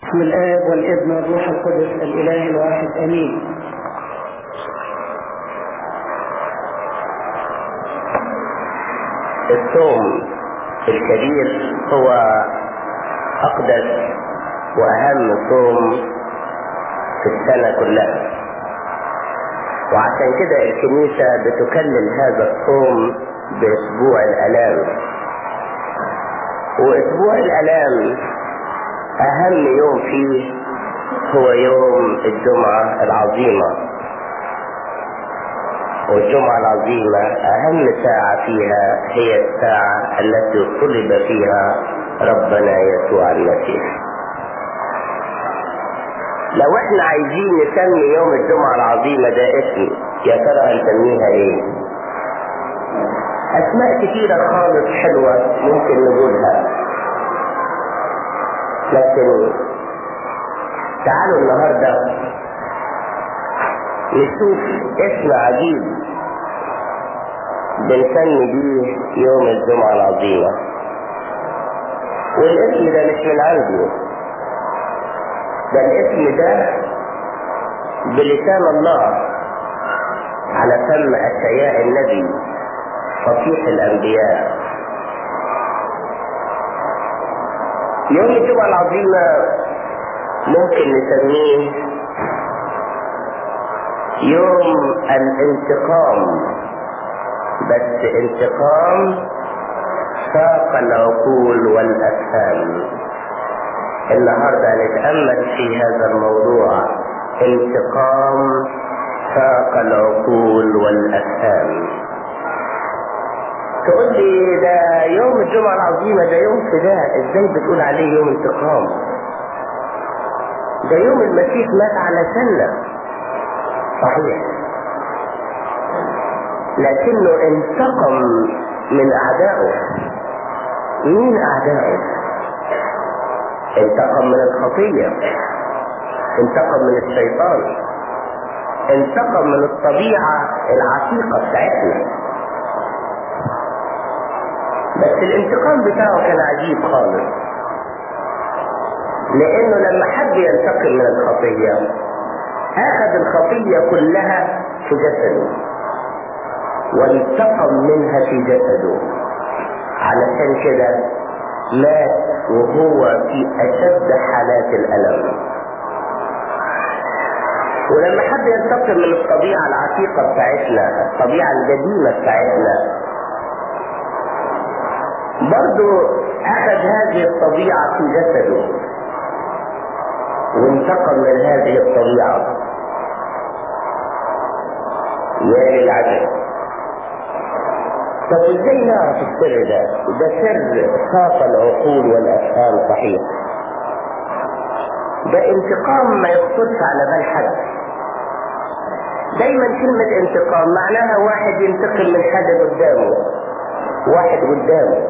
بسم الآب والابن والروح القدس الإله الواحد آمين الصوم الكبير هو أقدس وأهم صوم في السنة كلها وعشان كده الكنيسة بتكلل هذا الصوم بأسبوع الآلام وأسبوع الآلام أهم يوم فيه هو يوم الجمعة العظيمة والجمعة العظيمة أهم ساعة فيها هي الساعة التي طلب فيها ربنا يسوع المسيح لو احنا عايزين نسمي يوم الجمعة العظيمة ده اسم يا ترى هنسميها ايه اسماء كتيرة خالص حلوة ممكن نقولها لكن تعالوا النهاردة نشوف اسم عجيب بنسمي بيه يوم الجمعة العظيمة والاسم ده مش من عندي ده الاسم ده بلسان الله على فم أشياء النبي فصيح الأنبياء يوم الجمعة العظيمة ممكن نسميه يوم الانتقام بس انتقام ساق العقول والأفهام النهاردة هنتأمل في هذا الموضوع انتقام ساق العقول والأفهام تقول لي ده يوم الجمعة العظيمة ده يوم فداء ازاي بتقول عليه يوم انتقام ده يوم المسيح مات على سنة صحيح لكنه انتقم من أعدائه مين أعدائه انتقم من الخطية انتقم من الشيطان انتقم من الطبيعة العتيقة بتاعتنا بس الانتقام بتاعه كان عجيب خالص لانه لما حب ينتقم من الخطية اخذ الخطية كلها في جسده وانتقم منها في جسده علشان كده مات وهو في اشد حالات الالم ولما حب ينتقم من الطبيعة العتيقة بتاعتنا الطبيعة القديمة بتاعتنا برضو اخذ هذه الطبيعة في جسده وانتقم من هذه الطبيعة يا للعجب طب ازاي نعرف السر ده ده سر خاف العقول والافهام صحيح ده انتقام ما يخطرش على بال حد دايما كلمة انتقام معناها واحد ينتقم من حاجة قدامه واحد قدامه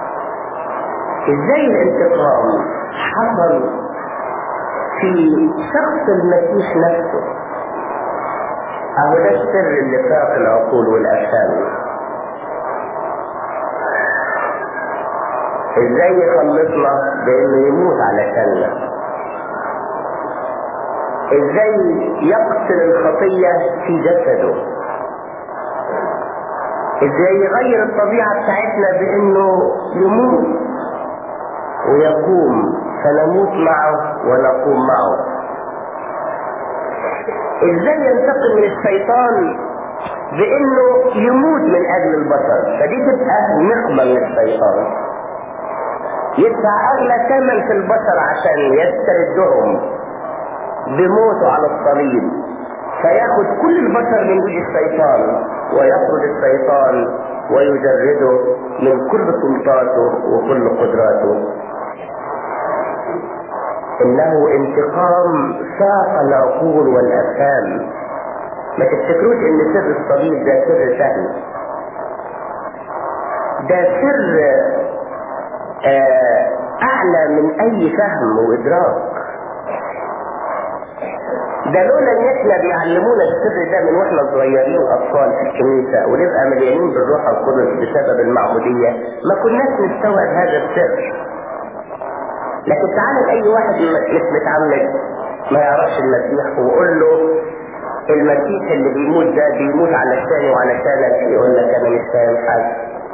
ازاي الانتقام حصل في شخص المسيح نفسه اهو ده السر اللي فاق العقول والافهام ازاي يخلصنا بانه يموت علشاننا ازاي يقتل الخطية في جسده ازاي يغير الطبيعة بتاعتنا بانه يموت ويقوم فنموت معه ونقوم معه ازاي ينتقم من الشيطان بانه يموت من اجل البشر فدي تبقى نقمة من الشيطان يدفع اغلى ثمن في البشر عشان يستردهم بموته على الصليب فياخد كل البشر من ايد الشيطان ويخرج الشيطان ويجرده من كل سلطاته وكل قدراته انه انتقام ساق العقول والافهام ما تفتكروش ان سر الصليب ده سر سهل ده سر آه اعلى من اي فهم وادراك ده لولا ان احنا بيعلمونا السر ده من واحنا صغيرين اطفال في الكنيسه ونبقى مليانين بالروح القدس بسبب المعموديه ما كناش نستوعب هذا السر لكن تعالى لأي واحد مش متعمد ما يعرفش المسيح وقول له المسيح اللي بيموت ده بيموت علشاني وعلشانك يقول لك انا مش فاهم حاجه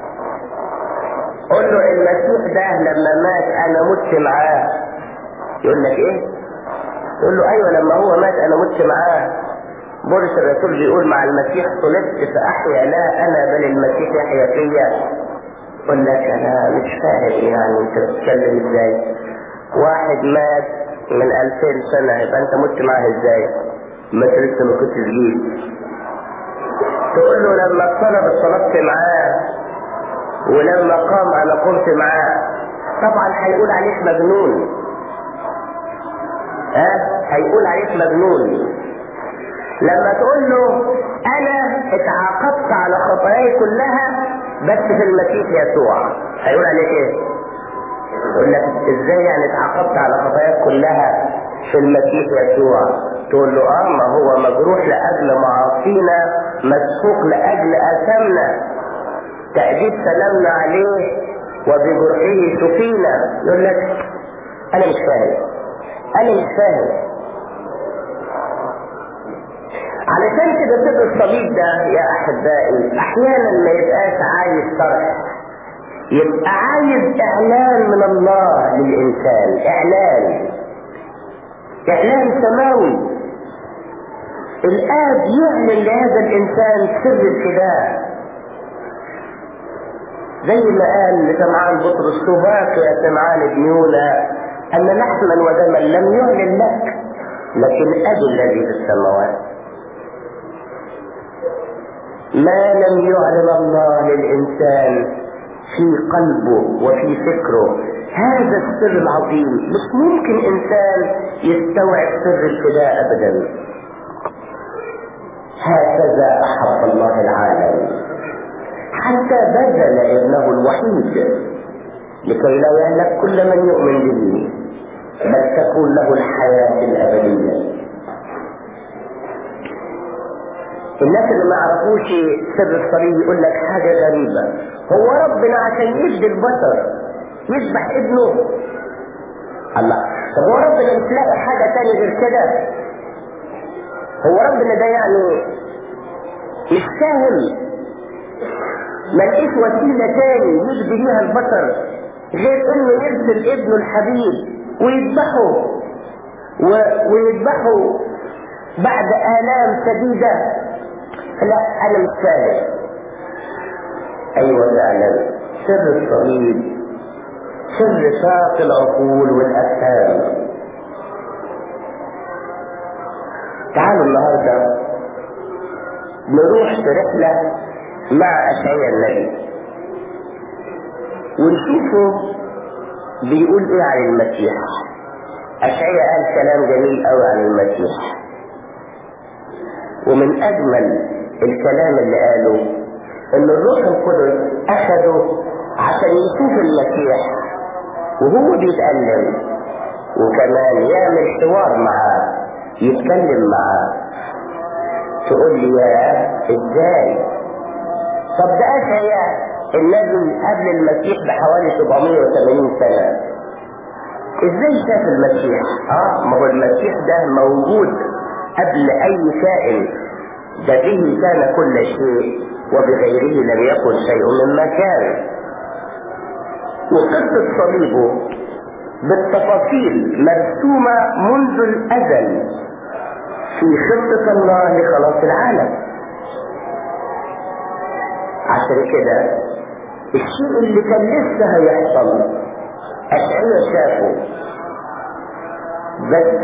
قول له المسيح ده لما مات انا مت معاه يقول لك ايه تقول له ايوه لما هو مات انا مت معاه بولس الرسول بيقول مع المسيح صلبت فاحيا لا انا بل المسيح يحيا فيا يقول لك انا مش فاهم يعني انت بتتكلم ازاي واحد مات من 2000 سنه يبقى انت مت معاه ازاي ما انت لسه ما كنتش جيت تقول له لما اتصلب اتصلبت معاه ولما قام انا قمت معاه طبعا هيقول عليك مجنون ها هيقول عليك مجنون لما تقول له انا اتعاقبت على خطاياي كلها بس في المسيح يسوع هيقول عليك ايه يقول لك ازاي يعني اتعاقبت على خطاياك كلها في المسيح يسوع تقول له اه ما هو مجروح لاجل معاصينا مسفوق لاجل اثامنا تأديب سلامنا عليه وبجرحه شفينا يقول لك انا مش فاهم انا مش فاهم علشان كده سر الصليب ده يا احبائي احيانا ما يبقاش عايز شرح يبقى عايز اعلان من الله للانسان اعلان اعلان سماوي الاب يعلن لهذا الانسان سر الفداء زي ما قال لسمعان بطرس سباك يا سمعان ابن يونا ان لحما ودما لم يعلن لك لكن ابي الذي في السماوات ما لم يعلن الله للانسان في قلبه وفي فكره هذا السر العظيم مش ممكن انسان يستوعب سر الفداء ابدا هكذا احب الله العالم حتى بذل ابنه الوحيد لكي لا يهلك كل من يؤمن به بل تكون له الحياة الأبدية الناس اللي ما عرفوش سر الصليب يقول لك حاجة غريبة هو ربنا عشان يدي البشر يذبح ابنه الله طب هو ربنا مش لاقي حاجة تاني غير كده هو ربنا ده يعني مش سهل ما لقيش وسيلة تاني يجدي بيها البشر غير انه يرسل ابنه الحبيب ويذبحه و... ويذبحه بعد آلام شديدة لا أنا مش فاهم أيوة فعلا سر الصليب سر ساق العقول والأفهام تعالوا النهارده نروح في رحلة مع أشعياء النبي ونشوفه بيقول ايه عن المسيح أشعياء قال كلام جميل قوي عن المسيح ومن أجمل الكلام اللي قاله إن الروح القدس أخده عشان يشوف المسيح وهو بيتألم وكمان يعمل حوار معاه يتكلم معاه تقول لي يا ازاي طب ده أشعياء النبي قبل المسيح بحوالي 780 سنة ازاي شاف المسيح اه ما هو المسيح ده موجود قبل اي كائن ده به كان كل شيء وبغيره لم يكن شيء مما كان وقصة صليبه بالتفاصيل مرسومة منذ الأزل في خطة الله لخلاص العالم عشان كده الشيء اللي كان لسه هيحصل أشعية شافه بس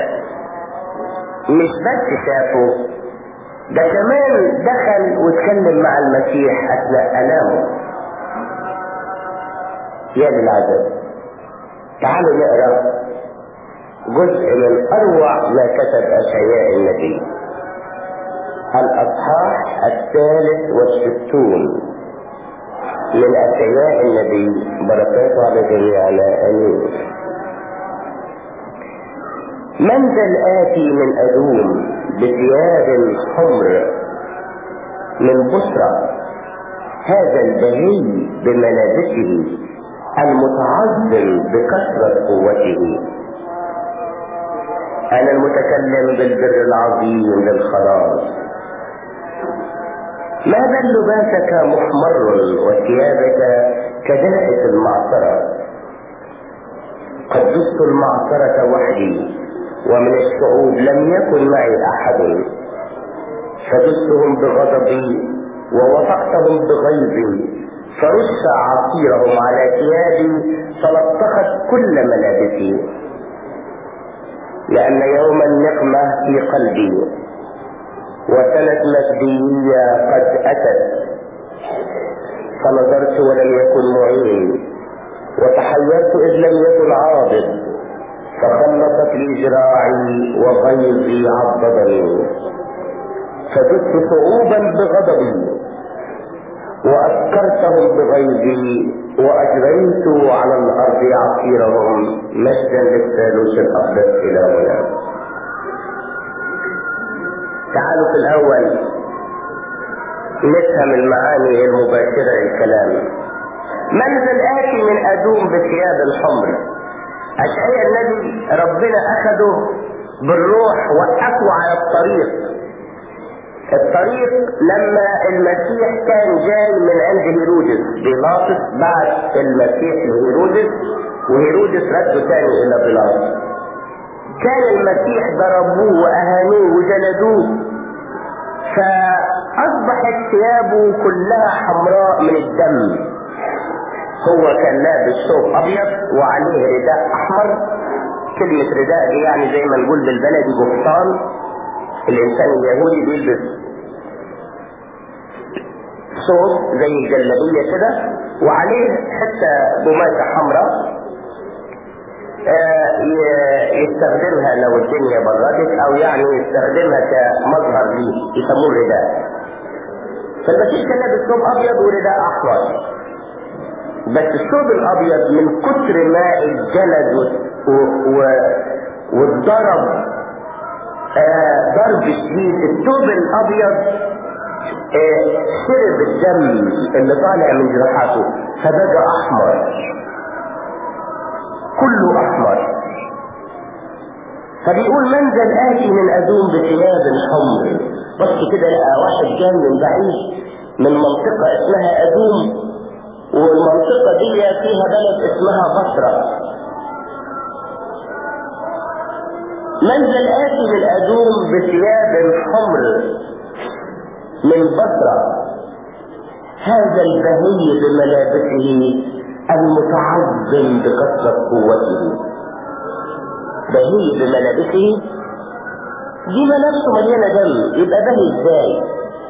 مش بس شافه ده كمان دخل واتكلم مع المسيح أثناء ألامه يا للعجب تعالوا نقرأ جزء من أروع ما كتب أشعياء النبي الأصحاح الثالث والستون من أشعياء النبي بركاته على جميعنا آمين من ذا الآتي من أدوم بثياب حمر من بصرة هذا البهي بملابسه المتعظم بكثرة قوته أنا المتكلم بالبر العظيم للخلاص ما بل لباسك محمر وثيابك كدائس المعصرة قد دست المعصرة وحدي ومن الشعوب لم يكن معي أحد فدستهم بغضبي ووثقتهم بغيظي فرش عصيرهم على ثيابي فلطخت كل ملابسي لأن يوم النقمة في قلبي وسنة مجدية قد أتت فنظرت ولم يكن معين وتحيرت إذ لم يكن عاضد فخلصت لي ذراعي وغيظي عضدني فزدت صعوبا بغضبي وأسكرتهم بغيظي وأجريت على الأرض عصيرهم مجدا للثالوث الأقدس إلهنا تعالوا في الأول نفهم المعاني المباشرة للكلام من ذا الآتي من أدوم بثياب الحمر أشعياء النبي ربنا أخده بالروح وقفه على الطريق الطريق لما المسيح كان جاي من عند هيرودس بيلاطس بعد المسيح لهيرودس وهيرودس رده تاني الى بيلاطس كان المسيح ضربوه واهانوه وجلدوه فاصبحت ثيابه كلها حمراء من الدم هو كان لابس ثوب ابيض وعليه رداء احمر كلمة رداء دي يعني زي ما نقول بالبلدي قفطان الانسان اليهودي بيلبس ثوب زي الجلابيه كده وعليه حته قماشه حمراء يستخدمها لو الدنيا بردت او يعني يستخدمها كمظهر ليه يسموه رداء فالمسيح كان لابس ثوب ابيض ورداء احمر بس الثوب الابيض من كتر ما الجلد و... و... والضرب آه ضرب شديد الثوب الابيض آه شرب الدم اللي طالع من جراحاته فبقى احمر كله احمر فبيقول من ذا الاتي من ادوم بثياب حمر بص كده لقى واحد جاي من بعيد من منطقه اسمها ادوم والمنطقه دي فيها بلد اسمها بصره من ذا الآتي من أدوم بثياب حمر من بصرة هذا البهي بملابسه المتعظم بكثرة قوته بهي بملابسه دي ملابسه مليانة دم يبقى بهي ازاي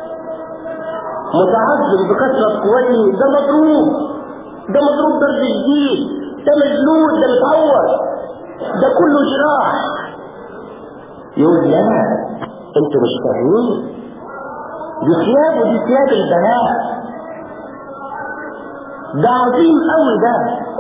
متعظم بكثرة قوته ده مضروب ده مضروب ضرب شديد ده مجلود ده متعور ده كله جراح يقول لا انتوا مش فاهمين دي ثيابه دي ثياب البهاء ده عظيم قوي ده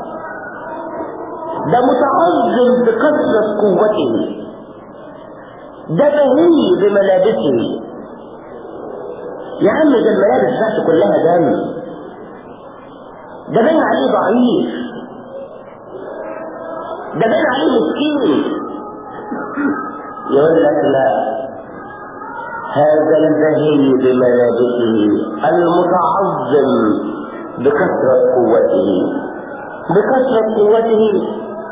ده متعظم بكثرة قوته ده بهي بملابسه يا عم ده الملابس بتاعته كلها دم ده باين عليه ضعيف ده باين عليه مسكين يقول لك لا هذا البهي بملابسه المتعظم بكثرة قوته بكثرة قوته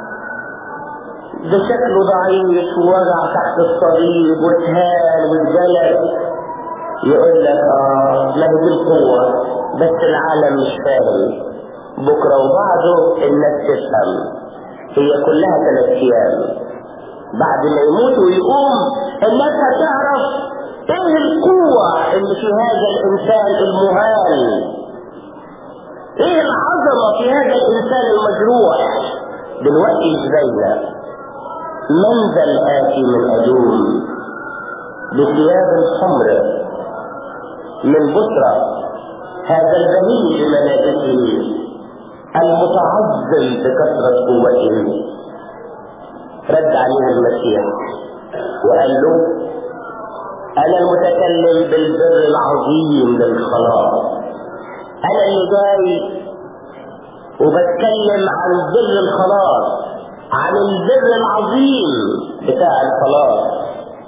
ده شكله ضعيف ووجع تحت الصليب واتهان واتجلد يقول لك اه ما هي دي القوة بس العالم مش فاهم بكرة وبعده الناس تفهم هي كلها ثلاث ايام بعد ما يموت ويقوم الناس هتعرف ايه القوة اللي في هذا الانسان المهان ايه العظمة في هذا الانسان المجروح دلوقتي مش باينة من ذا الآتي من أدوم بثياب حمر من بصرة هذا البهي بملابسه المتعظم بكثرة قوته رد عليه المسيح وقال له انا المتكلم بالبر العظيم للخلاص انا اللي جاي وبتكلم عن بر الخلاص عن البر العظيم بتاع الخلاص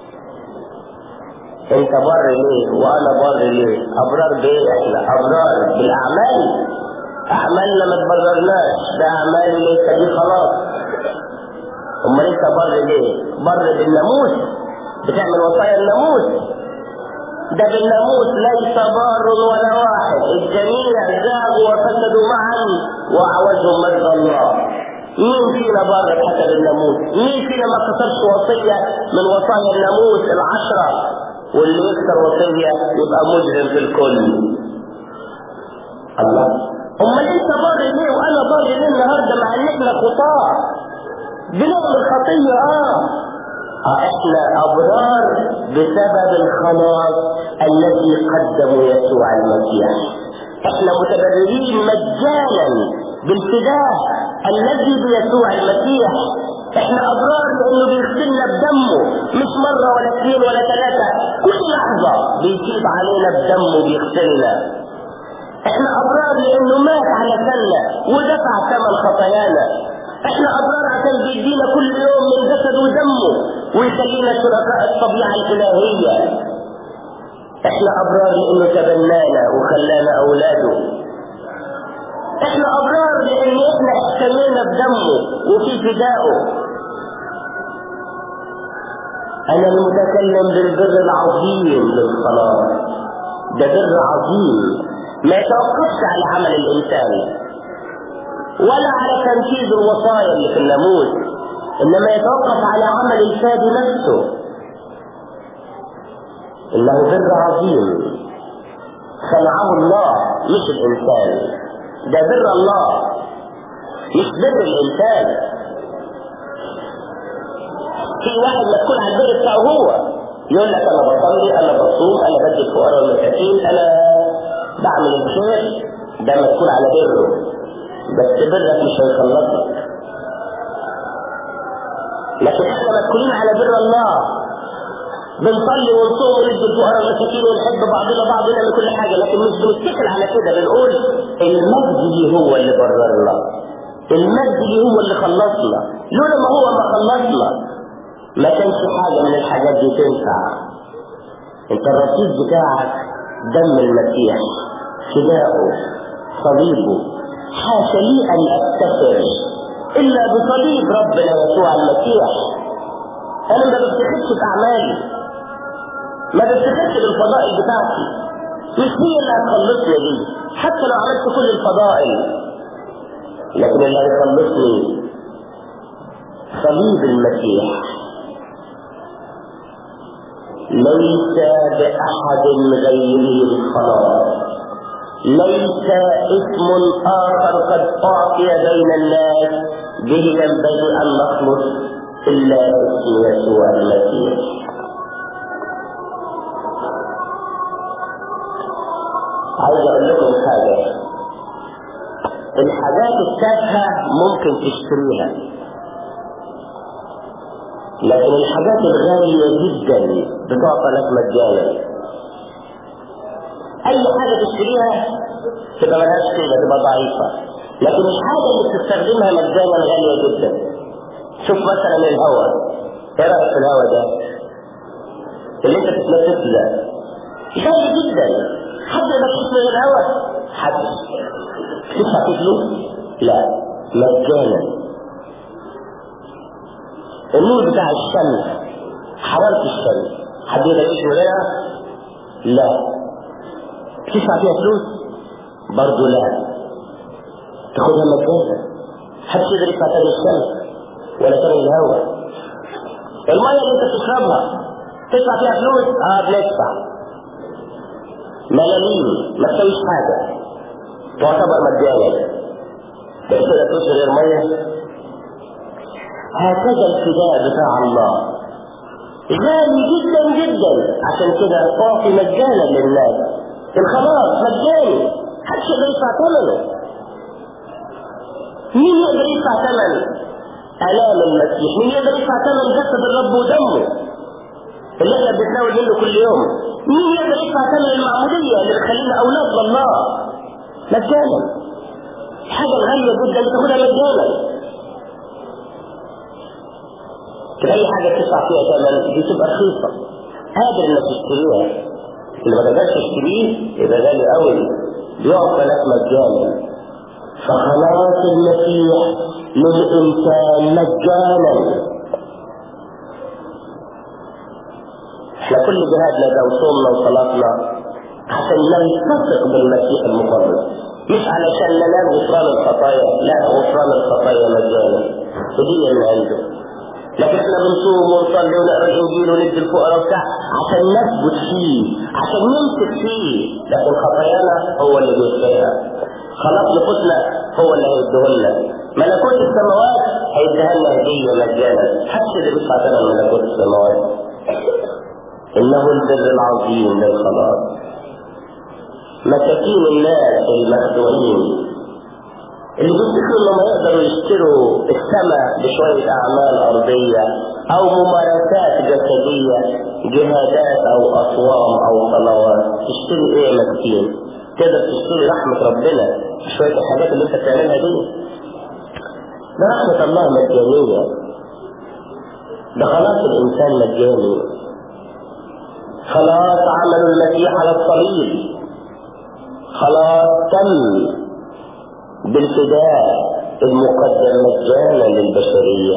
انت بر ليه وانا بر ليه ابرار بايه احنا ابرار بالاعمال اعمالنا ما تبررناش ده اعمال ليس دي خلاص امال انت بر ليه بر بالناموس بتعمل وصايا الناموس ده بالناموس ليس بار ولا واحد الجميع زاغوا وفسدوا معا واعوزهم مجد الله مين فينا بر بحسب الناموس مين فينا ما كسرش وصية من وصايا الناموس العشرة واللي يكسر وصية يبقى مجرم في الكل الله امال انت بر ليه وانا بر ليه النهارده مع ان احنا خطاه بنعمل خطيه اه اه احنا ابرار بسبب الخلاص الذي قدمه يسوع المسيح احنا متبررين مجانا بالفداء الذي بيسوع المسيح احنا ابرار لانه بيغسلنا بدمه مش مرة ولا اثنين ولا ثلاثة كل لحظة بيجيب علينا بدمه بيغسلنا احنا ابرار لانه مات على سنة ودفع ثمن خطايانا احنا ابرار عشان بيدينا كل يوم من جسد ودمه ويخلينا شركاء الطبيعة الالهية احنا ابرار لانه تبنانا وخلانا اولاده احنا ابرار لان احنا احتمينا بدمه وفي فدائه انا المتكلم بالبر العظيم للخلاص ده بر عظيم ما يتوقفش على عمل الانسان ولا على تنفيذ الوصايا اللي في الناموس انما يتوقف على عمل الفادي نفسه انه بر عظيم صنعه الله مش الانسان ده بر الله مش بر الانسان في واحد مسؤول عن البر بتاعه هو يقول لك انا بصلي انا بصوم انا بدي الفقراء والمساكين انا بعمل الخير ده مسؤول على بره بس برك مش هيخلصك لكن احنا مسؤولين على بر الله بنصلي ونصوم وندي الفقراء والمساكين ونحب بعضنا بعض ونعمل كل حاجه لكن مش بنتكل على كده بنقول المجد ليه هو اللي بررنا المجد ليه هو اللي خلصنا لولا ما هو ما خلصنا ما كانش حاجه من الحاجات دي تنفع انت الرصيد بتاعك دم المسيح فداؤه صليبه حاشا لي ان افتخر الا بصليب ربنا يسوع المسيح انا ما بفتخرش باعمالي ما بفتخرش بالفضائل بتاعتي مش هي اللي هتخلصني دي حتى لو عملت كل الفضائل لكن اللي هيخلصني صليب المسيح ليس بأحد غيره الخلاص ليس اسم آخر قد أعطي بين الناس به ينبغي أن نخلص إلا اسم يسوع المسيح عايز أقول لكم حاجة الحاجات التافهة ممكن تشتريها لكن الحاجات الغالية جدا بتعطى لك مجانا اي حاجة تشتريها تبقى ملهاش قيمة تبقى ضعيفة لكن الحاجة اللي بتستخدمها مجانا غالية جدا شوف مثلا الهواء ايه رأيك في الهواء ده اللي انت بتتنفس ده غالي جدا حد ينفس من الهواء حد تدفع فيه فلوس لا مجانا النور بتاع الشمس حرارة الشمس حد يقدر يعيش من غيرها؟ لا تدفع فيها فلوس؟ برضه لا تاخدها مجانا محدش يقدر يدفع ثمن الشمس ولا ثمن الهواء المية اللي انت بتشربها تدفع فيها فلوس؟ اه بندفع ملاليم ما تسويش حاجة تعتبر مجانا بس كده فلوس غير مية هكذا الفداء بتاع الله غالي جدا جدا عشان كده تعطي مجانا للناس الخلاص مجاني محدش يقدر يدفع ثمنه مين يقدر يدفع ثمن آلام المسيح مين يقدر يدفع ثمن جسد الرب ودمه اللي احنا بنتناول منه كل يوم مين يقدر يدفع ثمن المعمودية اللي تخلينا أولاد لله مجانا حاجة غالية جدا بتاخدها مجانا تلاقي حاجة تدفع فيها ثمن دي تبقى رخيصة قادر انك تشتريها اللي ما تقدرش تشتريه يبقى غالي قوي بيعطى لك مجانا فخلاص المسيح للإنسان مجانا احنا كل جهادنا ده وصومنا وصلاتنا عشان نلتصق بالمسيح المقدس مش علشان ننال غفران الخطايا لا غفران الخطايا مجانا هدية من عنده لكن احنا بنصوم ونصلي ونقرا الانجيل وندي الفقراء وبتاع عشان نثبت فيه عشان نمسك فيه لكن خطايانا هو اللي بيغفرها خلاص نفوسنا هو اللي هيديهولنا ملكوت السماوات هيديها لنا هديه مجانا محدش اللي بيدفع ثمن ملكوت السماوات انه البر العظيم للخلاص مساكين الناس المخدوعين اللي بيفتكروا انهم يقدروا يشتروا السماء بشوية اعمال ارضية او ممارسات جسدية جهادات او اصوام او صلوات تشتري ايه يا مسكين تقدر تشتري رحمة ربنا شوية الحاجات اللي انت بتعملها دي ده رحمة الله مجانية ده خلاص الانسان مجاني خلاص عمل المسيح على الصليب خلاص تم بالفداء المقدم مجانا للبشرية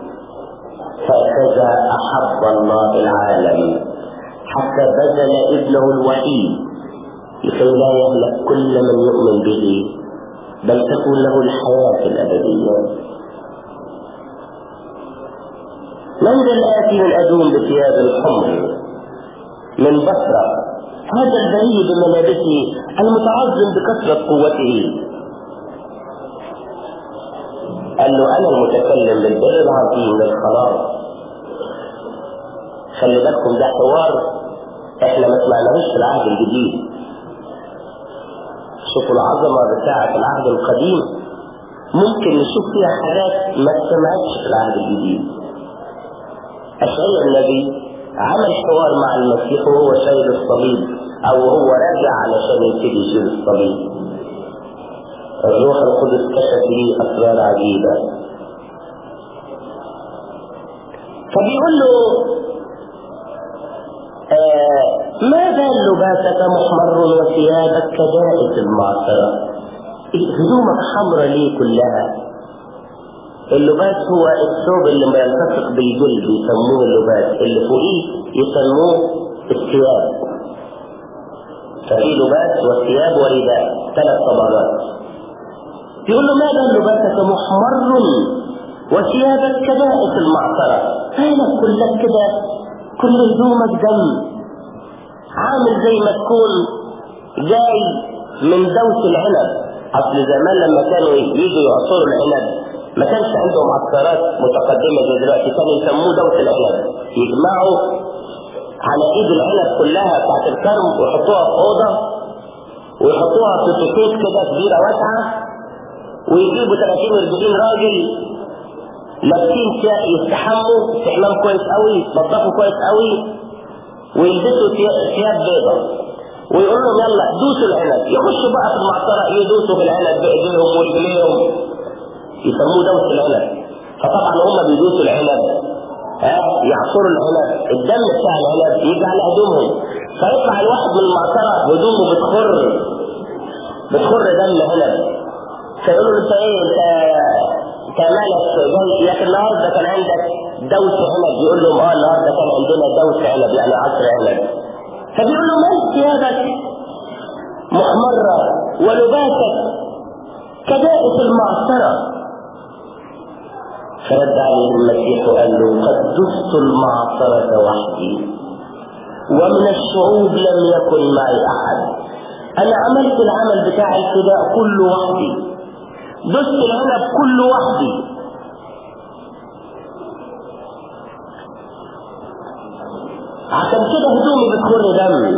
هكذا أحب الله العالم حتى بذل ابنه الوحيد لكي لا يهلك كل من يؤمن به بل تكون له الحياة الأبدية من ذا الآتي من أدوم بثياب الحمر من بصرة هذا البريء بملابسه المتعظم بكثرة قوته قال له أنا المتكلم بالبر العظيم للخلاص خلي بالكم ده حوار احنا ما سمعناهوش في العهد الجديد شوفوا العظمة بتاعة العهد القديم ممكن نشوف فيها حاجات ما سمعتش في العهد الجديد أشعياء النبي عمل حوار مع المسيح وهو شايل الصليب او هو راجع علشان يبتدي يشيل الصليب الروح القدس كشف لي اسرار عجيبه فبيقول له آه ما بال لباسك محمر وثيابك كدائس المعصرة هدومك حمرة ليه كلها اللباس هو الثوب اللي ما يلتصق بالجلد يسموه اللباس اللي فوقيه يسموه الثياب ففي لباس وثياب ورداء ثلاث طبقات يقول له ماذا لباسك محمر وثيابك كدائس المعصرة مالك كلك كده كل هدومك دم عامل زي ما تكون جاي من دوس العنب اصل زمان لما كانوا يجوا يعصروا العنب ما كانش عندهم عسكرات متقدمة زي دلوقتي كانوا يسموه دوس العنب يجمعوا على ايد العنب كلها بتاعت الكرم ويحطوها في اوضة ويحطوها في تكوت كده كبيرة واسعة ويجيبوا 30 40 راجل لابسين يستحموا استحمام كويس قوي يتنضفوا كويس قوي ويلبسوا ثياب بيضاء ويقول لهم يلا دوسوا العنب يخشوا بقى في المعصرة يدوسوا في العنب بايديهم ورجليهم يسموه دوس العنب فطبعا هم بيدوسوا العنب ها يعصروا العنب الدم بتاع العنب يجي على هدومهم فيطلع الواحد من المعصرة هدومه بتخر بتخر دم عنب فيقولوا له انت ايه انت انت مالك جاي لكن النهارده كان عندك دوس عنب يقول لهم اه النهارده كان عندنا دوس عنب يعني عصر عنب فبيقول له مال ثيابك محمرة ولباسك كدائس المعصرة فرد عليه المسيح وقال له قد دست المعصرة وحدي ومن الشعوب لم يكن معي أحد أنا عملت العمل بتاع الفداء كله وحدي دست العنب كله وحدي عشان كده هدومي بتخر دم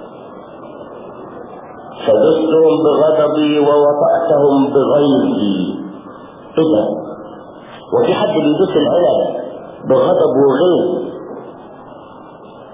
فدستهم بغضبي ووطأتهم بغيظي ايه ده وفي حد بيدوس العنب بغضب وغيظ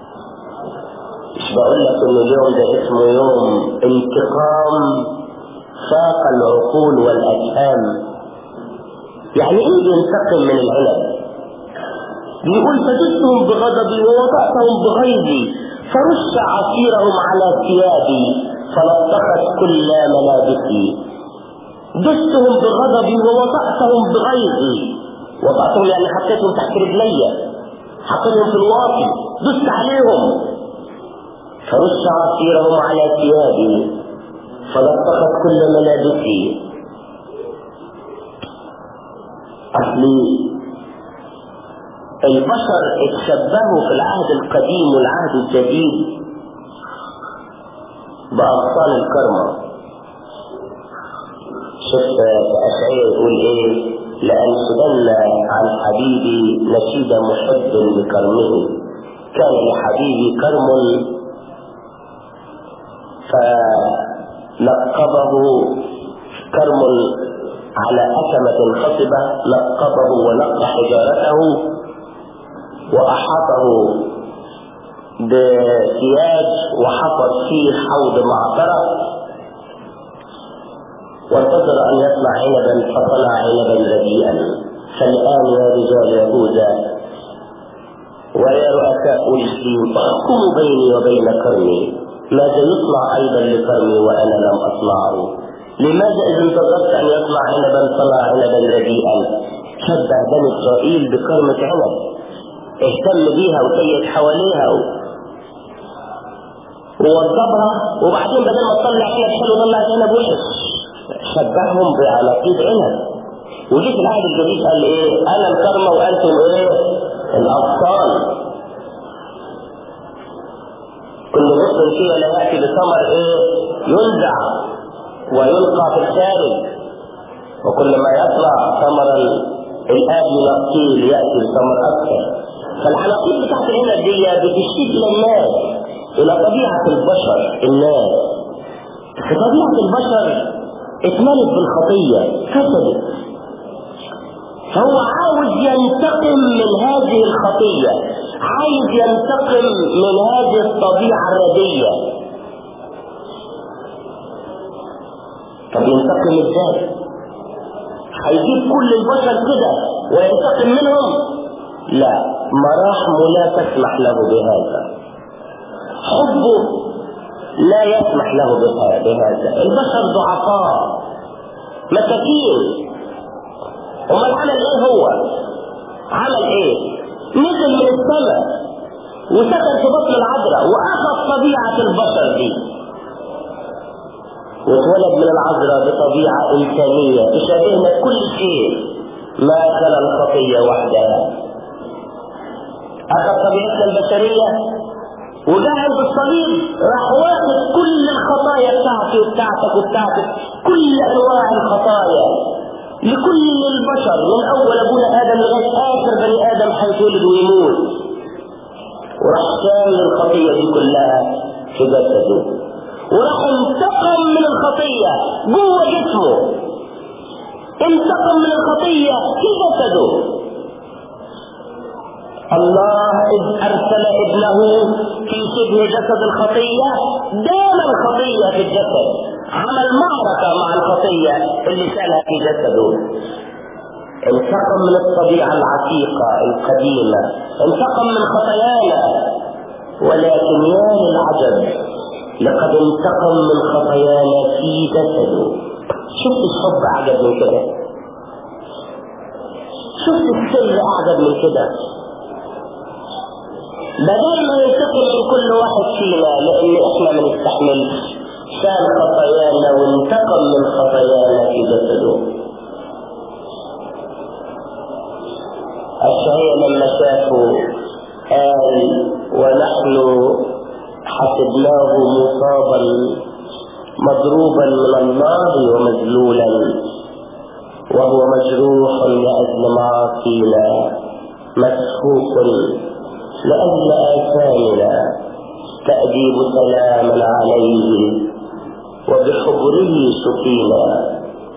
مش بقول لك ان اليوم ده اسمه يوم انتقام فاق العقول والأجهام يعني ايه ينتقم من العنب بيقول فجدتهم بغضبي ووضعتهم بغيظي فرش عصيرهم على ثيابي فلطخت كل ملابسي دستهم بغضبي ووضعتهم بغيظي وضعتهم يعني حطيتهم تحت رجلي حطيتهم في الواطي دست عليهم فرش عصيرهم على ثيابي فلطخت كل ملابسي أصلي البشر اتشبهوا في العهد القديم والعهد الجديد بأبطال الكرمة شوف أشعير يقول إيه لأنشدن عن حبيبي نشيد محب لكرمه كان لحبيبي كرم فلقبه كرم على أكمة خصبة لقبه ونقى حجارته وأحاطه بثياب وحفر فيه حوض معطرة وانتظر أن يطلع عنبا فطلع عنبا رديئا فالآن يا رجال يهوذا ويا رؤساء الإسلام احكموا بيني وبين كرمي ماذا يطلع أيضا لكرمي وأنا لم أطلعه لماذا إذا انتظرت أن يطلع عنبا طلع عنبا رديئا شبه بني إسرائيل بكرمة عنب اهتم بيها وسيد حواليها و... ووضبها وبعدين بدل ما تطلع عنب حلو طلعت عنب وحش شبههم بعناقيد عنب وجيت العهد الجديد قال ايه انا الكرمة وانتم ايه الابطال كل غصن فيها لا ياتي بثمر ايه ينزع ويلقى في الخارج وكل ما يطلع ثمرا الاب ينقيه لياتي بثمر اكثر فالعناقيد بتاعت العنب دي بتشتيق الى الناس الى طبيعه البشر الناس فطبيعه البشر اتملت بالخطيه فسدت فهو عاوز ينتقم من هذه الخطيه عايز ينتقم من هذه الطبيعه الرديه طب ينتقم ازاي هيجيب كل البشر كده وينتقم منهم لا مراحمه لا تسمح له بهذا حبه لا يسمح له بهذا البشر ضعفاء مساكين امال عمل ايه هو عمل ايه نزل من السماء وسكن في بطن العذراء واخذ طبيعه البشر دي واتولد من العذراء بطبيعة إنسانية تشابهنا كل شيء ما خلا الخطية وحدها أخذ طبيعتنا البشرية وجاء عند الصليب راح واخد كل الخطايا بتاعتي وبتاعتك وبتاعتك كل أنواع الخطايا لكل البشر من أول أبونا آدم لغاية آخر بني آدم هيتولد ويموت وراح شامل الخطية دي كلها في جسده وراح انتقم من الخطية جوه جسمه انتقم من الخطية في جسده الله إذ أرسل ابنه في شبه جسد الخطية دام الخطية في الجسد عمل معركة مع الخطية اللي شالها في جسده انتقم من الطبيعة العتيقة القديمة انتقم من خطايانا ولكن يا للعجب لقد انتقم من خطايانا في جسده شفت الحب اعجب من كده شفت السر اعجب من كده بدل ما ينتقم من كل واحد فينا لان احنا ما نستحملش شال خطايانا وانتقم من خطايانا في جسده الشهية لما شافوا قال ونحن حسبناه مصابا مضروبا من الله ومذلولا وهو مجروح لأجل معاصينا مسحوق لأجل آثامنا تأديب سلاما عليه وبحبره سقينا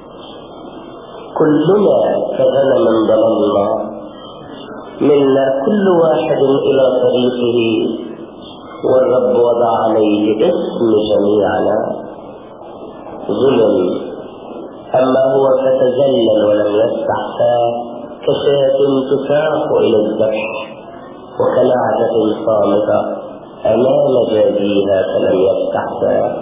كلنا كغنم ضللنا منا كل واحد إلى طريقه والرب وضع عليه اسم جميعنا ظلم أما هو فتذلل ولم يستحفى كشاة تساق إلى الذبح وكنعجة صامتة أمام جاديها فلم يستحفى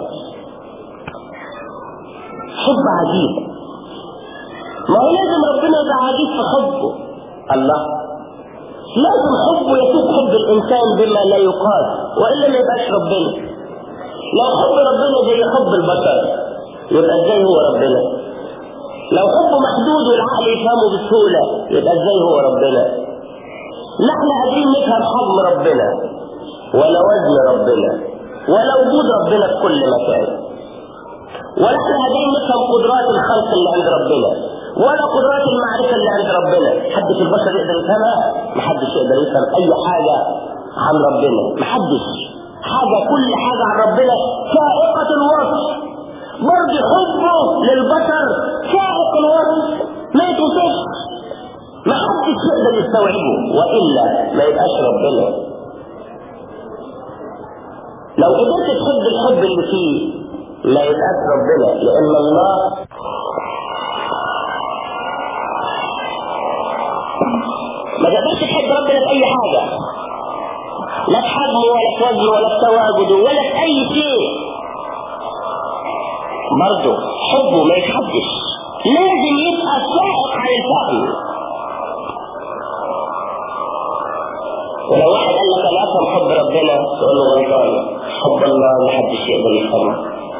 حب عجيب ما هو لازم ربنا يبقى عجيب في حبه الله لازم حبه يفوق حب الانسان بما لا يقال والا ما يبقاش ربنا لو حب ربنا زي حب البشر يبقى ازاي هو ربنا لو حبه محدود والعقل يفهمه بسهوله يبقى ازاي هو ربنا لا احنا قادرين نفهم حجم ربنا ولا وزن ربنا ولا وجود ربنا في كل مكان ولا احنا قادرين نفهم قدرات الخلق اللي عند ربنا ولا قدرات المعرفة اللي عند ربنا حد في البشر يقدر يفهمها محدش يقدر يفهم اي حاجة عن ربنا محدش حاجة كل حاجة عن ربنا سائقة الوصف برضه حبه للبشر سائق الوصف ما يتوصفش محدش يقدر يستوعبه والا ما يبقاش ربنا لو قدرت تحب الحب اللي فيه ما يبقاش ربنا لان الله ما تقدرش تحب ربنا في اي حاجة لا في حجمه ولا في وزنه ولا في تواجده ولا في اي شيء برضه حبه ما يتحدش لازم يبقى سائق عن الفهم ولو واحد قال لك انا افهم حب ربنا تقول له غلطان حب الله ما حدش يقدر يفهمه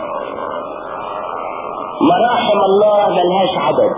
مراحم الله ملهاش عدد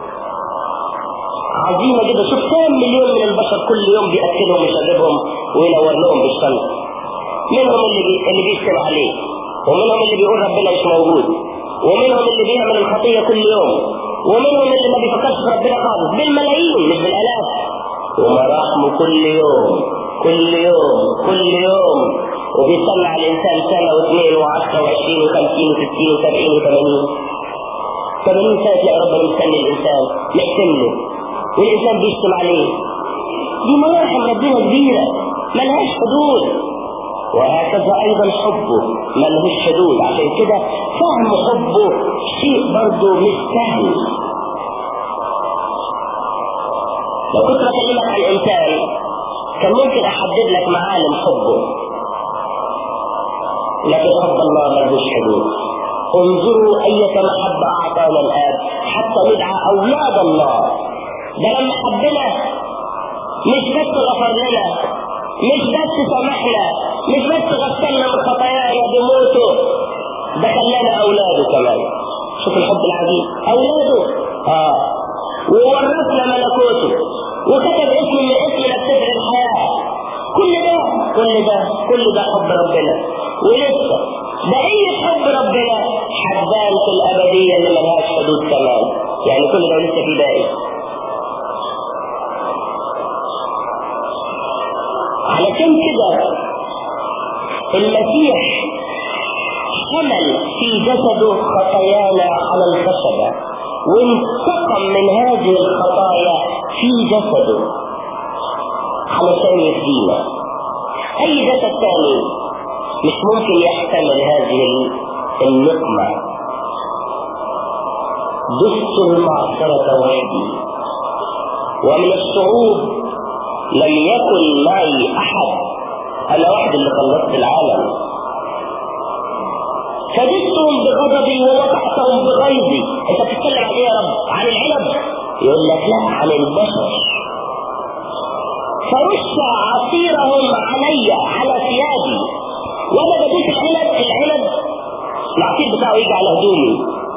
عظيمة جدا شوف كام مليون من البشر كل يوم بيأكلهم ويشربهم وينور لهم بالشمس منهم اللي بي... اللي بيشتم عليه ومنهم اللي بيقول ربنا مش موجود ومنهم اللي بيعمل الخطية كل يوم ومنهم اللي ما بيفكرش في ربنا خالص بالملايين مش بالالاف ومراحمه كل يوم كل يوم كل يوم وبيصنع الانسان سنة واثنين وعشرة وعشرين وخمسين وستين وسبعين وثمانين ثمانين سنة تلاقي ربنا مستني الانسان يحسن له والإنسان بيشتم عليه دي مراحم ربنا كبيرة ملهاش حدود وهكذا أيضا حبه ملهوش حدود عشان كده فهم حبه شيء برضه مش سهل لو كنت بكلمك عن إنسان كان ممكن أحدد لك معالم حبه لكن حب الله ملهوش حدود انظروا أية محبة أعطانا الآب حتى ندعى أولاد الله ده لما حبنا مش بس غفر لنا مش بس سامحنا مش بس غسلنا من خطايانا بموته ده خلانا اولاده كمان شوف الحب العجيب اولاده اه وورثنا ملكوته وكتب اسم من اسمنا في سفر الحياه كل ده كل ده كل ده حب ربنا ولسه بقية حب ربنا حبان في الأبدية اللي ملهاش حدود كمان يعني كل ده لسه في باقي علشان كده المسيح حمل في جسده خطايانا على الخشبة وانتقم من هذه الخطايا في جسده علشان يفدينا اي جسد ثاني مش ممكن يحتمل هذه النقمة دست المعصرة وحدي ومن الصعوب لم يكن معي احد انا واحد اللي خلصت العالم فدستهم بغضبي ووقعتهم بغيظي انت بتتكلم عن ايه يا رب عن العنب يقول لك لا عن البشر فرش عصيرهم علي على ثيابي وانا بدوس العنب العنب العصير بتاعه يجي على هدومي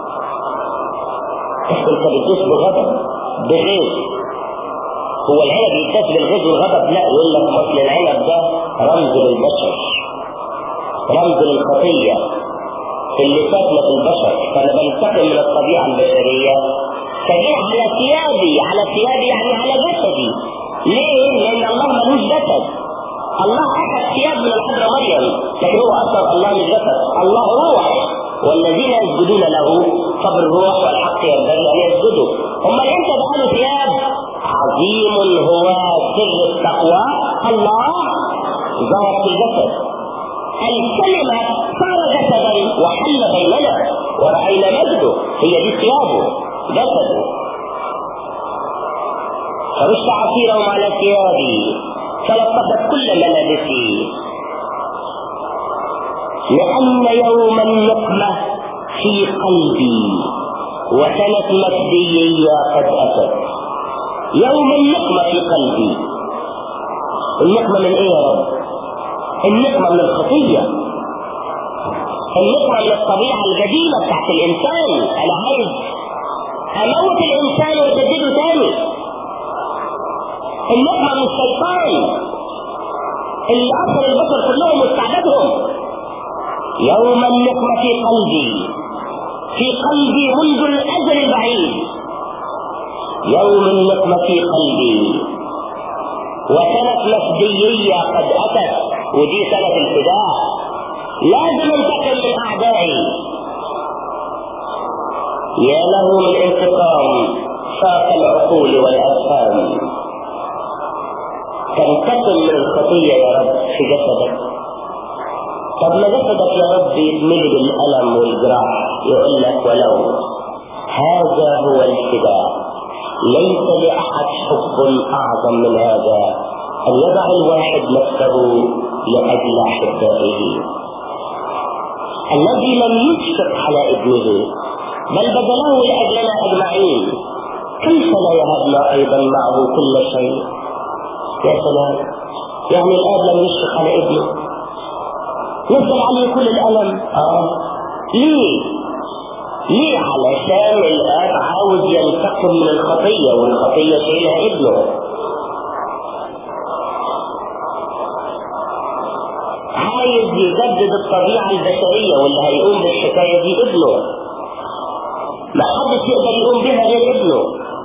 انت بتدوس بغضب بغيظ هو العنب يداس بالغيظ والغضب لا يقول لك اصل العنب ده رمز للبشر رمز للخطيه اللي ساكنه في البشر فانا بنتقم من الطبيعه البشريه فجاء على ثيابي على ثيابي يعني على جسدي ليه؟ لان الله ملوش جسد الله اخذ ثياب من الحضره مريم لكن هو اصلا الله مش جسد الله روح والذين يسجدون له فبالروح والحق ينبغي ان يسجدوا هم انت بقالوا ثياب عظيم هو سر التقوى الله ظهر في الجسد الكلمة صار جسدا وحل بيننا ورأينا مجده هي دي ثيابه جسده فرش عصيرهم على ثيابي فلطفت كل ملابسي لأن يوم النقمة في قلبي وسنة مجدي قد أتت يوم النقمة في قلبي النقمة من ايه يا رب النقمة من الخطية النقمة من الطبيعة القديمة بتاعت الإنسان أنا عايز أموت الإنسان وأجدده تاني النقمة من الشيطان اللي أثر البشر كلهم واستعبدهم يوم النقمة في قلبي في قلبي منذ الأجل البعيد يوم النقمة في قلبي وسنة مفديية قد أتت ودي سنة الفداء لازم انتقم من أعدائي يا له من انتقام فاق العقول والأفهام تنتقم من الخطية يا رب في جسدك طب ما جسدك يا رب يتملي بالألم والجراح يقول لك ولو هذا هو الفداء ليس لأحد حب أعظم من هذا أن يضع الواحد نفسه لأجل أحبائه الذي لم يشفق على ابنه بل بذله لأجلنا أجمعين كيف لا يهبنا أيضا معه كل شيء يا سلام يعني الآب لم يشفق على ابنه نزل عليه كل الألم آه ليه ليه علشان الاب عاوز ينتقم من الخطية والخطية شايلها ابنه عايز يجدد الطبيعة البشرية واللي هيقوم بالحكاية دي ابنه ما حدش يقدر يقوم بها غير ابنه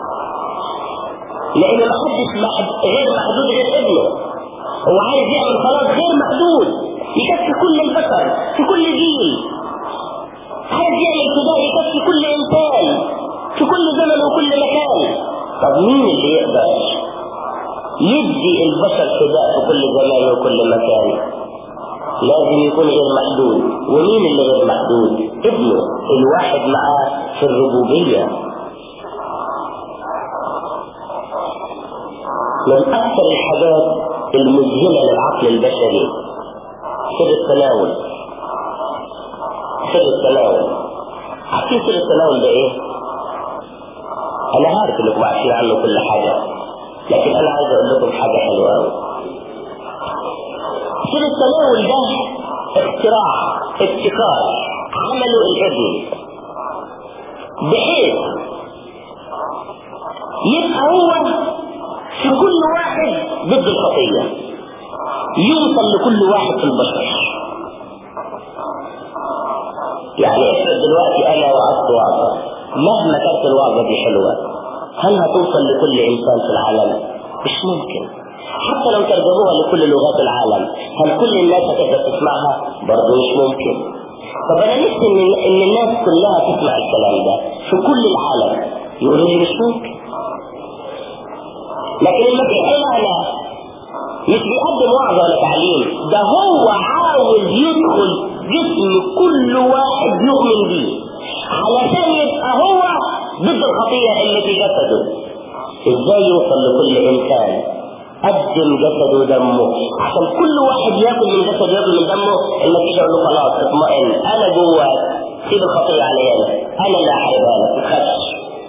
لان ما حدش غير محدود غير ابنه هو عايز يعمل خلاص غير محدود يكفي كل البشر في كل جيل عايز يعمل فداء يكفي كل انسان في كل زمن وكل مكان طب مين اللي يقدر يدي البشر فداء في كل زمان وكل مكان لازم يكون غير محدود ومين اللي غير محدود ابنه الواحد معاه في الربوبية من اكثر الحاجات المذهلة للعقل البشري سر التناول سر التناول عارفين سر التناول ده ايه انا عارف انكم عارفين عنه كل حاجة لكن انا عايز اقول لكم حاجة حلوة قوي سر التناول ده اختراع ابتكار عمله الابن بحيث يبقى هو في كل واحد ضد الخطية يوصل لكل واحد في البشر يعني افرض دلوقتي انا وعظت وعظة مهما كانت الوعظة دي حلوة هل هتوصل لكل انسان في العالم مش ممكن حتى لو ترجموها لكل لغات العالم هل كل الناس هتقدر تسمعها برضه مش ممكن طب انا نفسي ان ان الناس كلها تسمع الكلام ده في كل العالم يقولوا لي مش ممكن لكن المسيح هنا مش بيقدم وعظة ولا تعليم ده هو عاوز يدخل جسم كل واحد يؤمن بيه علشان يبقى هو ضد الخطية اللي في جسده ازاي يوصل لكل انسان قدم جسده ودمه عشان كل واحد ياكل من جسده ياكل من دمه المسيح يقول له خلاص اطمئن انا جواك سيب الخطية عليا انا انا اللي هحاربها لك ما تخافش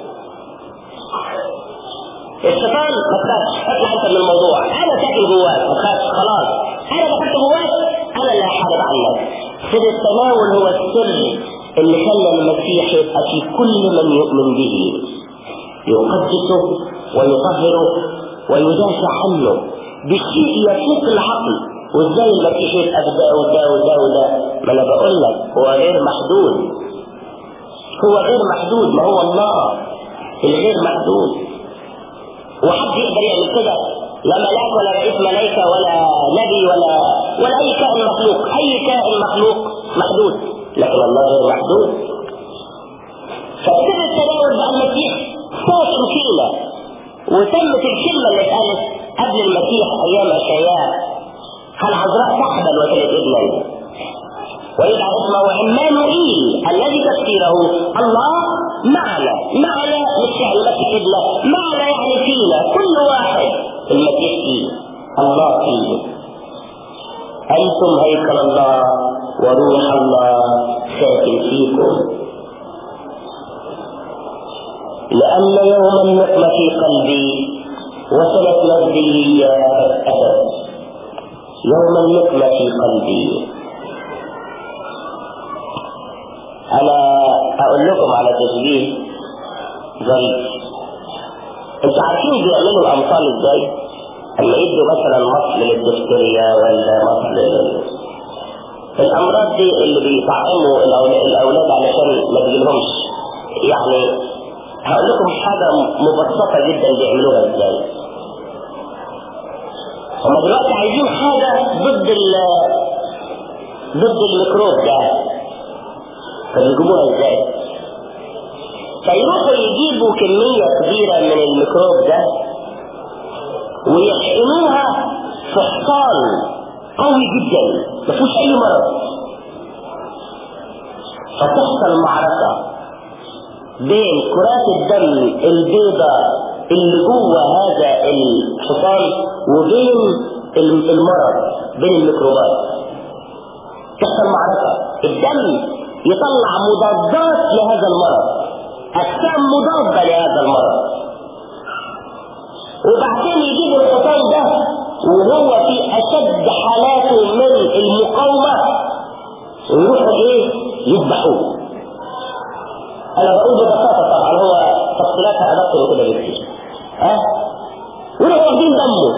الشيطان ما تخافش اطلع انت من الموضوع انا ساكن جواك ما تخافش خلاص انا دخلت جواك انا اللي هحارب عنك سر التناول هو السر اللي خلى المسيح يبقى في كل من يؤمن به يقدسه ويطهره ويدافع عنه بشيء يفوق العقل وازاي المسيح يبقى ده وده وده وده ما انا بقول لك هو غير محدود هو غير محدود ما هو الله الغير محدود وحد يقدر يعمل كده لا ملاك ولا رئيس ملائكة ولا نبي ولا ولا أي كائن مخلوق أي كائن مخلوق محدود لكن الله غير محدود فسر التداول بقى المسيح ساكن فينا وتمت الكلمة اللي اتقالت قبل المسيح أيام أشعياء العذراء تحبل وتلد ابنا ويدعى اسمه عمانوئيل الذي تفسيره الله معنى معنى مش يعني المسيح ابنه معنى يعني فينا كل واحد المسيح فيه الله فيه انتم هيكل الله وروح الله ساكن فيكم لأن يوم النقمة في قلبي وصلت مجدي يا أبد يوم النقمة في قلبي أنا أقول لكم على تشبيه ظريف انتوا عارفين بيعملوا الأمثال ازاي؟ اما يدوا مثلا مصل للدفتريا ولا مصل لل... الأمراض دي اللي بيطعموا الأولاد, الأولاد علشان ما تجيلهمش يعني هقول لكم حاجة مبسطة جدا بيعملوها ازاي هم دلوقتي عايزين حاجة ضد ال ضد الميكروب ده فبيجيبوها ازاي فيروحوا يجيبوا كمية كبيرة من الميكروب ده ويحقنوها في حصان قوي جدا ما فيهوش اي مرض فتحصل معركة بين كرات الدم البيضاء اللي جوه هذا الحصان وبين المرض بين الميكروبات تحصل معركة الدم يطلع مضادات لهذا المرض اجسام مضادة لهذا المرض وبعدين يجيبوا الحصان ده وهو في اشد حالاته من المقاومة ويروحوا ايه يذبحوه انا بقول ببساطة طبعا هو تفصيلاتها ادق من كده بكتير ها ويروحوا واخدين دمه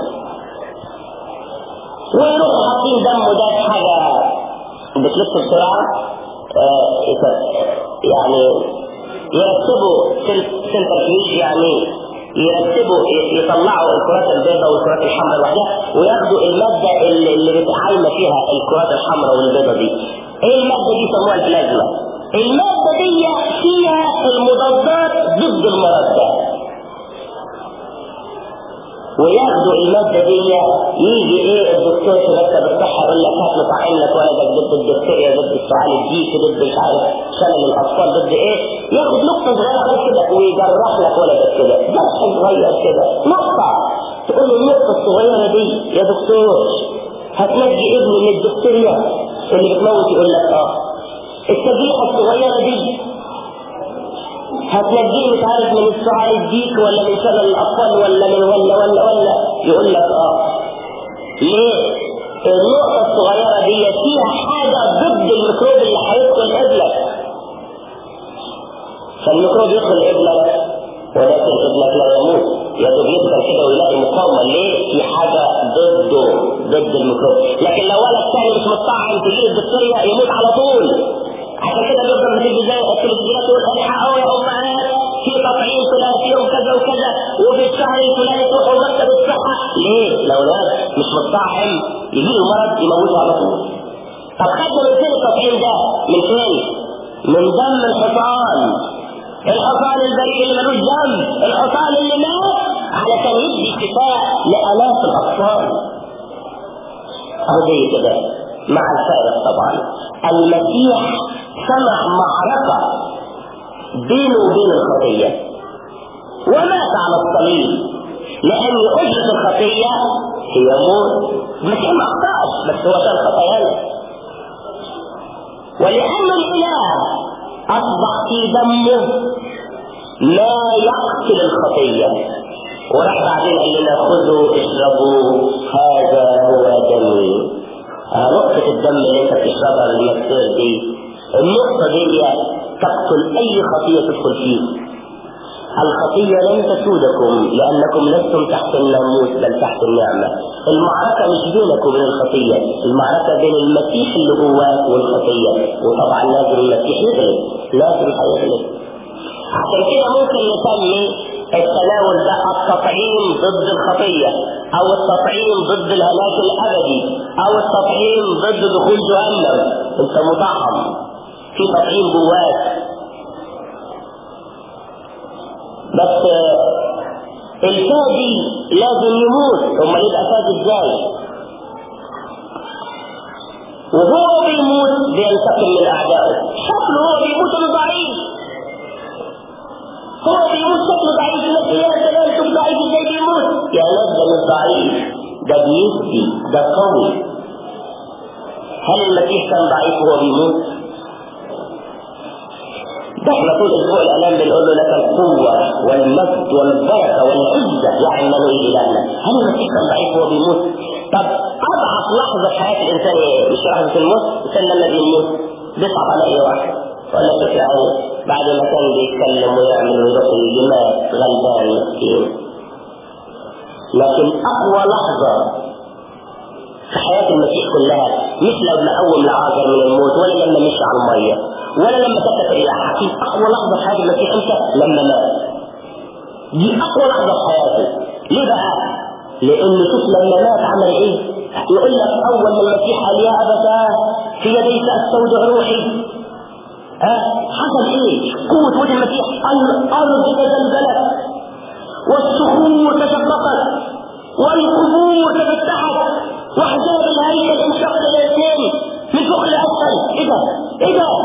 ويروحوا حاطين دمه ده في حاجة بتلف بسرعة آه يعني يرتبوا سنترفيوج يعني يرتبوا يطلعوا الكرات البيضاء والكرات الحمراء لوحدها وياخدوا المادة اللي, اللي عايمة فيها الكرات الحمراء والبيضاء دي ايه المادة دي يسموها البلازما المادة دي فيها المضادات ضد المرض ده وياخدوا المادة دي يجي ايه الدكتور في مكتب الصحة يقول لك هات نطعم لك ولدك ضد الدكتوريا ضد السعال الجيكي ضد مش عارف شلل الاطفال ضد ايه ياخد نقطة صغيرة خالص كده ويجرح لك ولدك كده جرح صغير كده نقطة تقول له النقطة الصغيرة دي يا دكتور هتنجي ابني من الدكتوريا اللي بتموت يقول لك اه التجريحة الصغيرة دي هتنجيه مش عارف من السعال الديك ولا من شلل الاطفال ولا من ولا ولا ولا يقول لك اه ليه النقطة الصغيرة دي فيها حاجة ضد الميكروب اللي هيدخل ابنك فالميكروب يدخل ابنك ولكن ابنك لا يموت يا دوب يدخل كده ويلاقي مقاومة ليه في حاجة ضده ضد الميكروب لكن لو ولد ثاني مش مطعم تجيله الدكتوريا يموت على طول عشان كده بيفضل في البداية التلفزيونات يقول الحقوا يا امهات في تطعيم فلان في يوم كذا وكذا وفي الشهر الفلاني تروحوا مكتب الصحة ليه؟ لو الولد مش مطعم يجي له مرض يموته على طول طب خدنا من فين التطعيم ده؟ من فين؟ من دم الحصان الحصان البريء اللي ملوش ذنب الحصان اللي مات علشان يدي شفاء لالاف الاطفال اهو زي كده مع الفارق طبعا المسيح سمع معركة بينه وبين الخطية ومات على الصليب لأن أجرة الخطية هي موت المسيح ما أخطأش بس هو كان خطايانا ولأن الإله أصبح في دمه ما يقتل الخطية وراح بعدين قال لنا خذوا اشربوا هذا هو دمي نقطة الدم اللي انت بتشربها بالمكسير دي النقطة دي تقتل اي خطية تدخل فيه الخطية لن تسودكم لأنكم لستم تحت الناموس بل تحت النعمة المعركة مش بينك وبين الخطية المعركة بين المسيح اللي جواك والخطية وطبعا لازم المسيح يغلب لازم هيغلب عشان كده ممكن نسمي التناول ده التطعيم ضد الخطية او التطعيم ضد الهلاك الابدي او التطعيم ضد دخول جهنم انت مطعم في تطعيم جواك بس الفادي لازم يموت امال يبقى فادي ازاي وهو بيموت بينتقم من اعدائه شكله هو بيموت انه ضعيف هو بيموت شكله ضعيف لكن يا سلام شوف ضعيف ازاي بيموت يا ناس ده مش ضعيف ده بيسقي ده قوي هل المسيح كان ضعيف وهو بيموت؟ ده احنا طول اسبوع الالام بنقول له لك القوه والمجد والبركه والعزه يا عمانويل الهنا هل المسيح كان ضعيف وهو بيموت؟ طب اضعف لحظه في حياه الانسان ايه؟ مش لحظه الموت؟ الانسان لما بيموت بيصعب على اي واحد ولا شوف يعني بعد ما كان بيتكلم ويعمل ويروح الجماعة غلبان مسكين لكن اقوى لحظه في حياه المسيح كلها مش لما قوم لعازر من الموت ولا لما مشي على الميه ولا لما سكت الرياح لكن اقوى لحظه في حياه المسيح امتى؟ لما مات دي اقوى لحظه في حياته ليه بقى؟ لان شوف لما مات عمل ايه؟ يقول لك اول ما المسيح قال يا ابتاه في يديك استودع روحي ها حصل ايه؟ قوة وجه المسيح الارض تزلزلت والصخور تشققت والقبور تفتحت واحزاب الهيكل انشق الى اثنين من فوق لاسفل ايه ده؟ ايه ده؟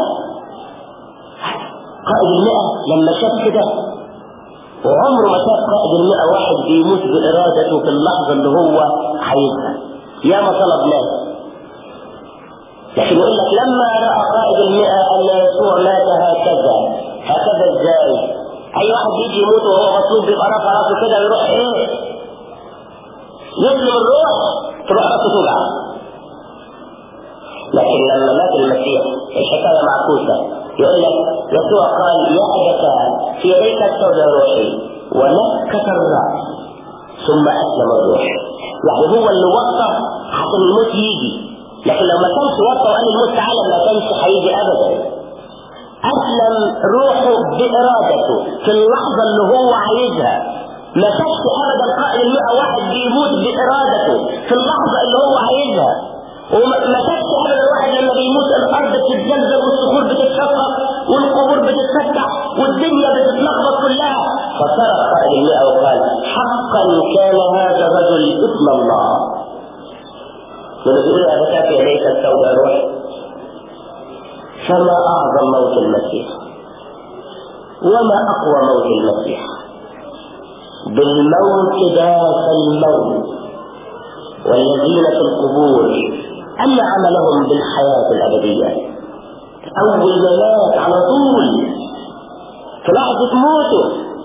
قائد المئة لما شاف كده وعمره ما شاف قائد المئة واحد بيموت بإرادته في اللحظة اللي هو عايزها يا ما طلب ناس لكن يقول لك لما رأى قائد المئة أن يسوع مات هكذا هكذا ازاي؟ أي واحد يجي يموت وهو مطلوب بيبقى رافع راسه كده ويروح إيه؟ يسلم الروح تروح راسه توجع لكن لما مات المسيح الحكاية معكوسة يقول لك يسوع قال يا أبتا في يديك استودع روحي ونكت الرأس ثم أسلم الروح يعني هو اللي وقف عشان الموت يجي لكن لو ما كانش وقف وقال الموت تعالى ما كانش هيجي أبدا أسلم روحه بإرادته في اللحظة اللي هو عايزها ما شافش أبدا قائل المئة واحد بيموت بإرادته في اللحظة اللي هو عايزها وما شافش ابدا واحد لما بيموت الارض بتتزلزل والصخور بتتشقق والقبور بتتفتح والدنيا بتتلخبط كلها فصرخ قائد المئة وقال حقا كان هذا الرجل ابن الله لما تقول يا فتاة يديك السوداء روح فما اعظم موت المسيح وما اقوى موت المسيح بالموت داس الموت والذين في القبور أما عملهم بالحياة الأبدية أول ما مات على طول في لحظة موته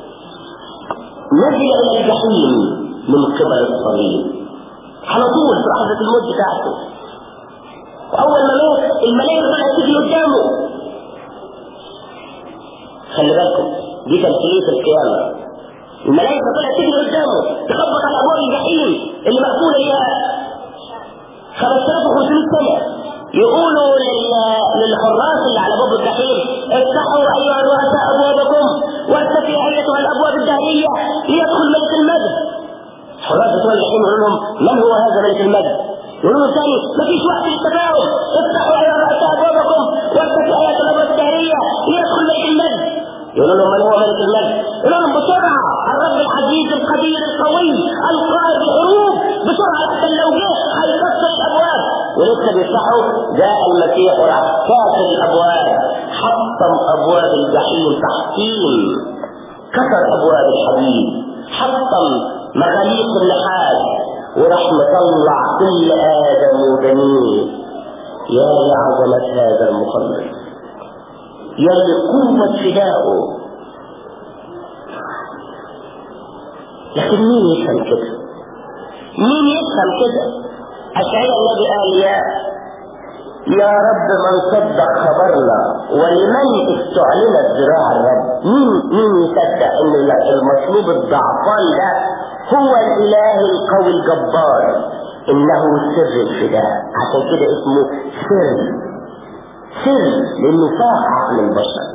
نزل إلى الجحيم من قبل الصليب على طول في لحظة الموت بتاعته وأول ما مات الملائكة طلعت تجري قدامه خلي بالكم دي تمثيلية القيامة الملائكة طلعت تجري قدامه تخبط على أبواب الجحيم اللي مقفولة ليها 5500 سنة يقولوا للحراس اللي على باب الجحيم افتحوا ايها الرؤساء ابوابكم وارتفع ايتها الابواب الدهرية ليدخل ملك المجد حراس بتوع الجحيم يقولوا لهم من هو هذا ملك المجد يقولوا له ثاني مفيش وقت للتفاهم افتحوا ايها الرؤساء ابوابكم وارتفع ايتها الابواب الدهرية ليدخل ملك المجد يقولوا لهم من هو ملك المجد يقولوا لهم بسرعة الرب العزيز القدير القوي القائد الحروب بسرعة حتى لو جه هيكسر الابواب ولسه بيفتحوا جاء المسيح وراح كاسر الابواب حطم ابواب الجحيم تحطيم كسر ابواب الحديد حطم مغاليق النحاس وراح مطلع كل ادم وبنيه يا لعظمة هذا المخلص يا لقوة فدائه لكن مين يفهم كده مين يفهم كده أشعر النبي قال يا يا رب من صدق خبرنا ولمن استعلنت ذراع الرب مين مين يصدق ان المطلوب الضعفان ده هو الاله القوي الجبار انه سر الفداء عشان كده اسمه سر سر لانه فاق عقل البشر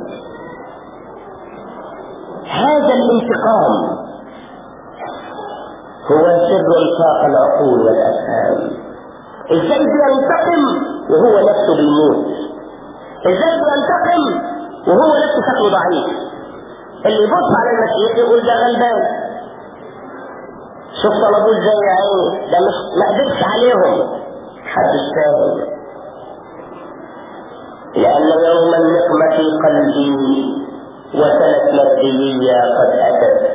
هذا الانتقام هو سر الفاق العقول والافهام ازاي بينتقم وهو نفسه بيموت ازاي بينتقم وهو نفسه شكله ضعيف اللي يبص على المسيح يقول ده غلبان شوف طلبوه ازاي يا عيني ده مش ما قدرش عليهم محدش فاهم لأن يوم النقمة في قلبي وسنة مادية قد أتت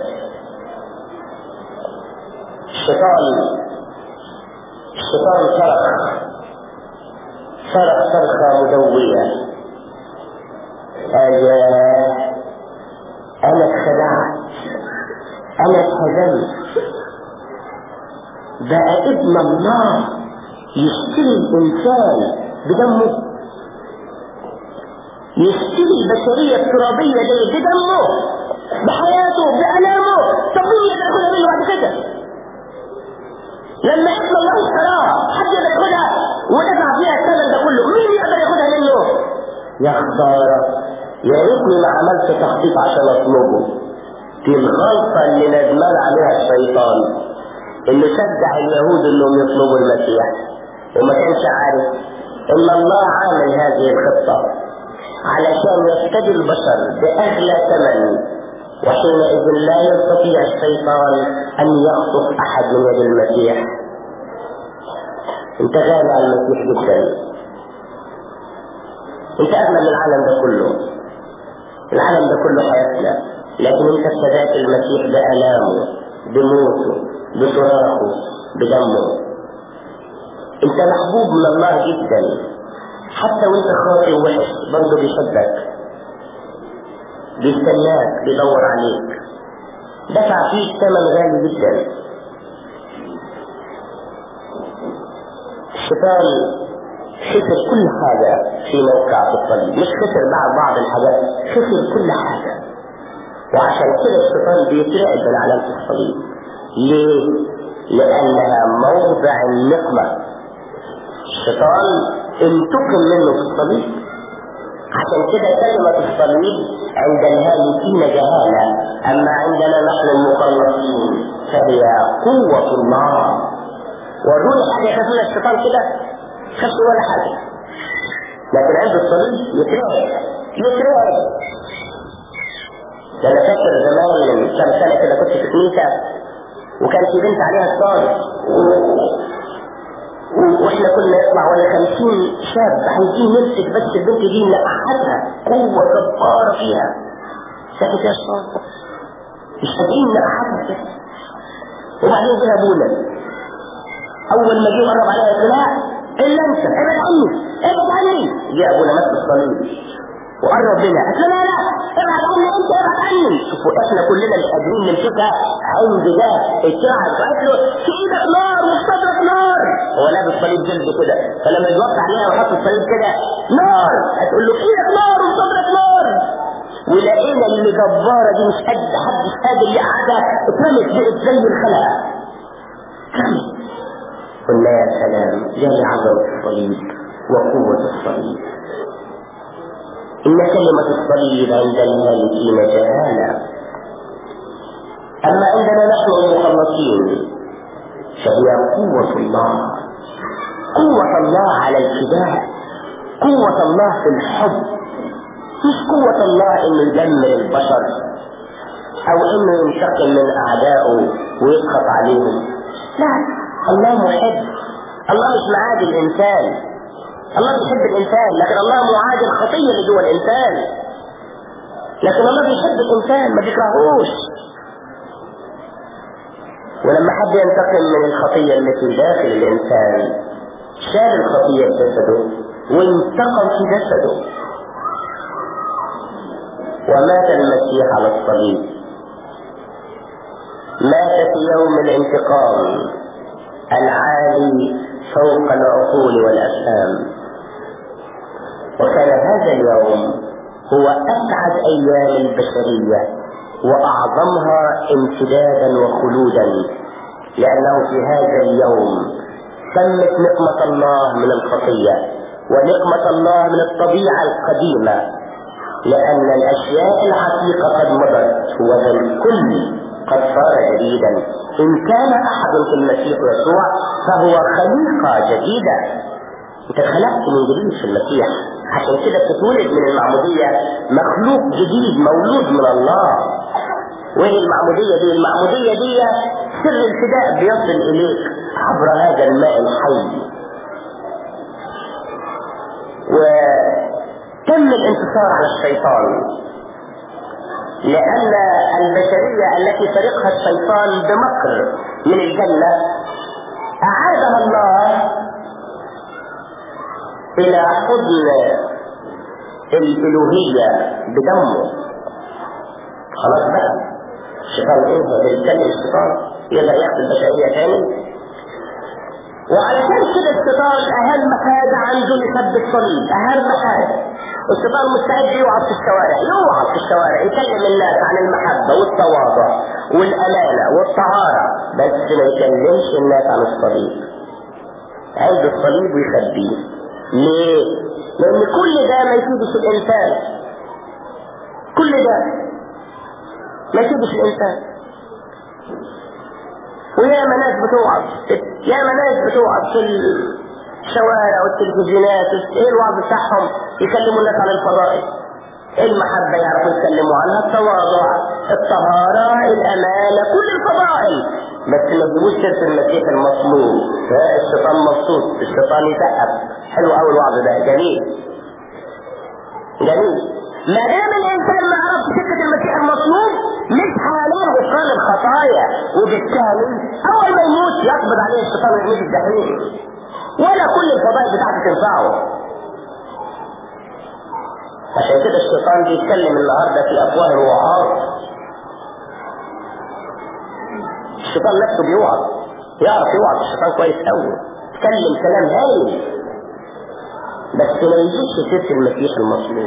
الشيطان الشيطان صرخ صرخ صرخة مدوية قال يا أنا اتخدعت أنا اتهزمت بقى ابن الله يشتري الإنسان بدمه يشتري البشرية الترابية دي بدمه بحياته بألامه طب مين يقدر ياخدها منه بعد كده؟ لما ابن الله اشتراه حد يقدر ياخدها ودفع فيها الثمن ده كله مين يقدر ياخدها منه؟ يا خسارة يا ريتني ما عملت تخطيط عشان اطلبه دي الغلطة اللي ندمان عليها الشيطان انه شجع اليهود انهم يطلبوا المسيح وما كانش عارف ان الله عامل هذه الخطة علشان يفتدي البشر باغلى ثمن وحينئذ لا يستطيع الشيطان ان يخطف احد من يد المسيح انت غالي على المسيح جدا انت اغلى من العالم ده كله العالم ده كله حياتنا لكن انت ابتدأت المسيح بألامه بموته بصراخه بدمه انت محبوب من الله جدا حتى وانت خاطئ وحش برضه بيحبك بيستناك بيدور عليك دفع فيك ثمن غالي جدا الشيطان خسر كل حاجة في موقع في الصليب مش خسر بعض بعض الحاجات خسر كل حاجة وعشان كده الشيطان بيترعب من علامة الصليب ليه؟ لأنها موضع النقمة الشيطان انتقم منه في الصليب عشان كده كلمة الصليب عند الهالكين جهالة أما عندنا نحن المخلصين فهي قوة الله وروني حاجة يخافون الشيطان كده خفت ولا حاجة لكن عند الصليب يترعب يترعب ده انا فاكر زمان من كام سنه كده كنت في كنيسه وكان في بنت عليها الصالح واحنا كنا نطلع ولا خمسين شاب عايزين نمسك بس البنت دي نقعدها قوه جباره فيها ساكت يا الصالح مش قادرين نقعدها كده وبعدين جه ابونا اول ما جه قرب عليها قال لا الا انت ابعد عني ابعد عني جه ابونا ماسك الصليب وقرب منها قالت له لا لا ابعد عني انت ابعد عني شوفوا احنا كلنا مش قادرين نمسكها عند ده اترعب وقالت له في ايدك نار وفي صدرك نار هو لابس صليب جلد كده فلما يوقع عليها ويحط الصليب كده نار هتقول له في ايدك نار وفي صدرك نار ولقينا اللي جباره دي مش قد حد مش قادر يقعدها اترمت بقت زي الخلقه قلنا يا سلام جاي عظمه الصليب وقوه الصليب إن كلمة الصليب عند المالكين جهالة أما عندنا نحن المخلصين فهي قوة الله قوة الله على الفداء قوة الله في الحب مش قوة الله إنه يدمر البشر أو إنه ينتقم من أعدائه ويسخط عليهم لا الله محب الله مش معادي الإنسان الله بيحب الإنسان لكن الله معادي الخطية اللي جوه الإنسان لكن الله بيحب الإنسان ما بيكرهوش ولما حب ينتقم من الخطية التي داخل الإنسان شال الخطية في جسده وانتقم في جسده ومات المسيح على الصليب مات في يوم الانتقام العالي فوق العقول والأفهام وكان هذا اليوم هو أسعد أيام البشرية وأعظمها امتدادا وخلودا لأنه في هذا اليوم تمت نقمة الله من الخطية ونقمة الله من الطبيعة القديمة لأن الأشياء العتيقة قد مضت وذا الكل قد صار جديدا إن كان أحد في المسيح يسوع فهو خليقة جديدة أنت خلقت من جديد في المسيح عشان كده بتتولد من المعمودية مخلوق جديد مولود من الله وهي المعمودية دي المعمودية دي سر الفداء بيصل إليك عبر هذا الماء الحي وتم الانتصار على الشيطان لأن البشرية التي سرقها الشيطان بمكر من الجنة أعادها الله إلى حضن الألوهية بدمه خلاص بقى الشيطان ايه بيتكلم الشيطان يقدر ياخد البشرية تاني وعلشان كده الشيطان أهم حاجة عنده يثبت الصليب أهم حاجة الشيطان مستعد يوعظ في الشوارع يوعظ في الشوارع يكلم الناس عن المحبة والتواضع والأمانة والطهارة بس ما يكلمش الناس عن الصليب عايز الصليب ويخبيه ليه؟ لأن كل ده ما يفيدش الإنسان كل ده ما يفيدش الإنسان وياما ناس بتوعظ ياما ناس بتوعظ في الشوارع والتلفزيونات ايه الوعظ بتاعهم يكلموا الناس عن الفضائل المحبة يعرفوا يتكلموا عنها التواضع الطهارة الأمانة كل الفضائل بس ما تجيبوش سيرة المسيح المصلوب الشيطان مبسوط الشيطان يسقف حلو قوي الوعظ ده جميل جميل ما دام الانسان ما عرفش سكة المسيح المصلوب مش حاليا غفران الخطايا وبالتالي اول ما يموت يقبض عليه الشيطان ويموت الجحيم ولا كل الفضائل بتاعته تنفعه عشان كده الشيطان بيتكلم النهارده في افواه الوعاظ الشيطان نفسه بيوعظ يعرف يوعظ الشيطان كويس قوي يتكلم كلام هايل بس ما يجيش سيره المسيح المصلوب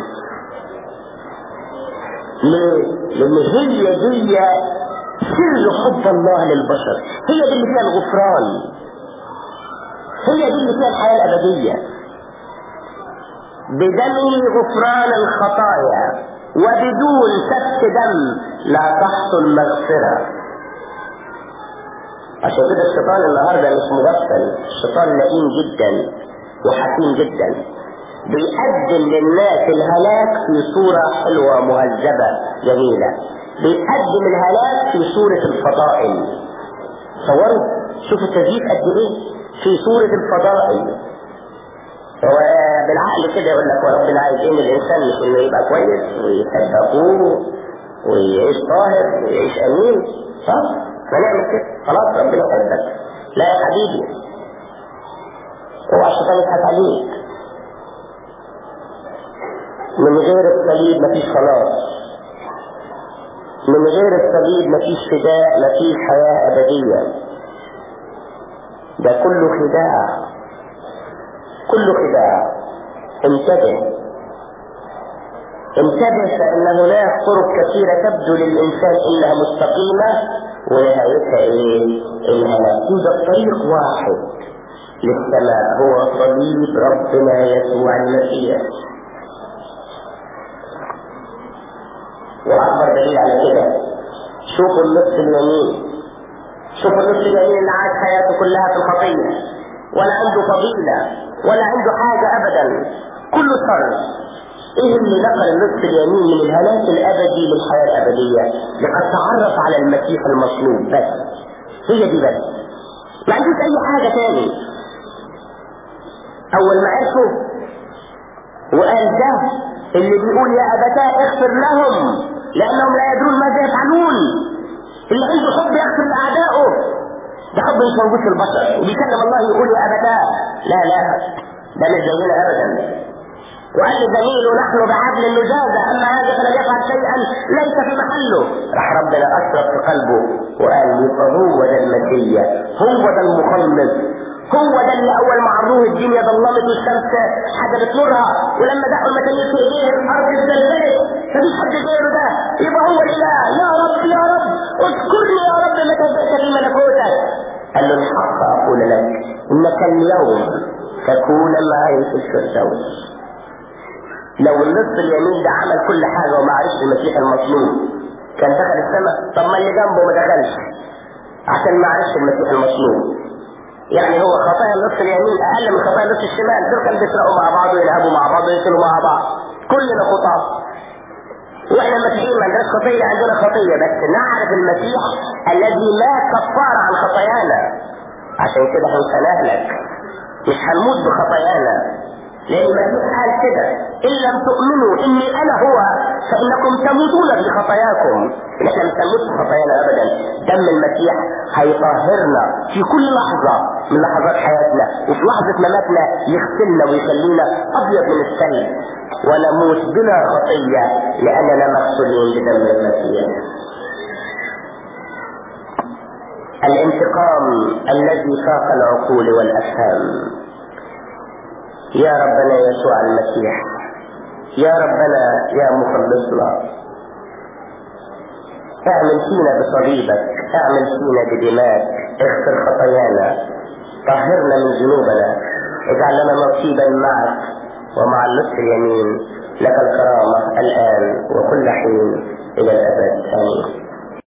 ليه؟ لان هي دي سر حب الله للبشر هي دي اللي فيها الغفران هي دي اللي فيها الحياه الابديه بدمه غفران الخطايا وبدون سفك دم لا تحصل مغفرة عشان كده الشيطان النهاردة مش مغفل الشيطان لئيم جدا وحكيم جدا بيقدم للناس الهلاك في صورة حلوة مهذبة جميلة بيقدم الهلاك في صورة الفضائل تصوروا شوفوا التزييف قد ايه في صورة الفضائل هو بالعقل كده يقول لك وربنا عايز ايه من الانسان مش انه يبقى كويس ويحب اخوه ويعيش طاهر ويعيش امين صح؟ ما نعمل كده خلاص ربنا يحبك لا يا حبيبي اوعى الشيطان يضحك عليك من غير الصليب مفيش خلاص من غير الصليب مفيش فداء مفيش حياة أبدية ده كله خداع كله خداع انتبه انتبه فإن هناك طرق كثيرة تبدو للإنسان إنها مستقيمة ونهايتها إيه؟ الهلاك يوجد طريق واحد للسماء هو صليب ربنا يسوع المسيح وأكبر دليل على كده شوفوا النصف اليمين شوفوا النصف اليمين اللي عاش حياته كلها في الخطية ولا عنده فضيلة ولا عنده حاجة أبدا كله شر ايه اللي نقل النصف اليمين من الهلاك الابدي للحياة الابدية لقد تعرف على المسيح المصلوب بس هي دي بس ما عندوش اي حاجة تاني اول ما عرفه وقال ده اللي بيقول يا ابتاه اغفر لهم لانهم لا يدرون ماذا يفعلون اللي عنده حب يغفر لاعدائه ده حب مش موجود في البشر وبيكلم الله يقول يا ابتاه لا لا ده مش زينا ابدا وقال لزميله نحن بعدل النجازة أما هذا فلم يفعل شيئا ليس في محله راح ربنا أشرف في قلبه وقال يبقى هو ده المسيا هو ده المخلص هو ده اللي أول ما عروه الدنيا ظلمت والشمس حجبت نورها ولما دعوا المتنين في إيديه الأرض اتزلزلت مفيش حد غيره ده يبقى هو الإله يا رب يا رب اذكرني يا رب متى جئت في ملكوتك قال له الحق أقول لك إنك اليوم تكون معي في الفردوس لو النصف اليمين ده عمل كل حاجة وما عرفش المسيح المطلوب كان دخل السماء طب ما اللي جنبه ما دخلش عشان ما عرفش المسيح المطلوب يعني هو خطايا النصف اليمين اقل من خطايا النصف الشمال دول كانوا بيسرقوا مع بعض ويلعبوا مع بعض ويقتلوا مع بعض كلنا خطاه واحنا المسيحيين ما عندناش خطيه عندنا خطيه بس نعرف المسيح الذي لا كفاره عن خطايانا عشان كده هنسنهلك مش هنموت بخطايانا لان المسيح قال كده ان لم تؤمنوا اني انا هو فانكم تموتون بخطاياكم احنا مش هنموت بخطايانا ابدا دم المسيح هيطهرنا في كل لحظة من لحظات حياتنا وفي لحظة مماتنا يغسلنا ويخلينا ابيض من الثلج ونموت بلا خطية لاننا مغسولين بدم المسيح الانتقام الذي فاق العقول والافهام يا ربنا يسوع المسيح يا ربنا يا مخلصنا اعمل فينا بصليبك اعمل فينا بدماءك اغفر خطايانا طهرنا من ذنوبنا اجعلنا نصيبا معك ومع اللطف اليمين لك الكرامة الآن وكل حين إلى الأبد آمين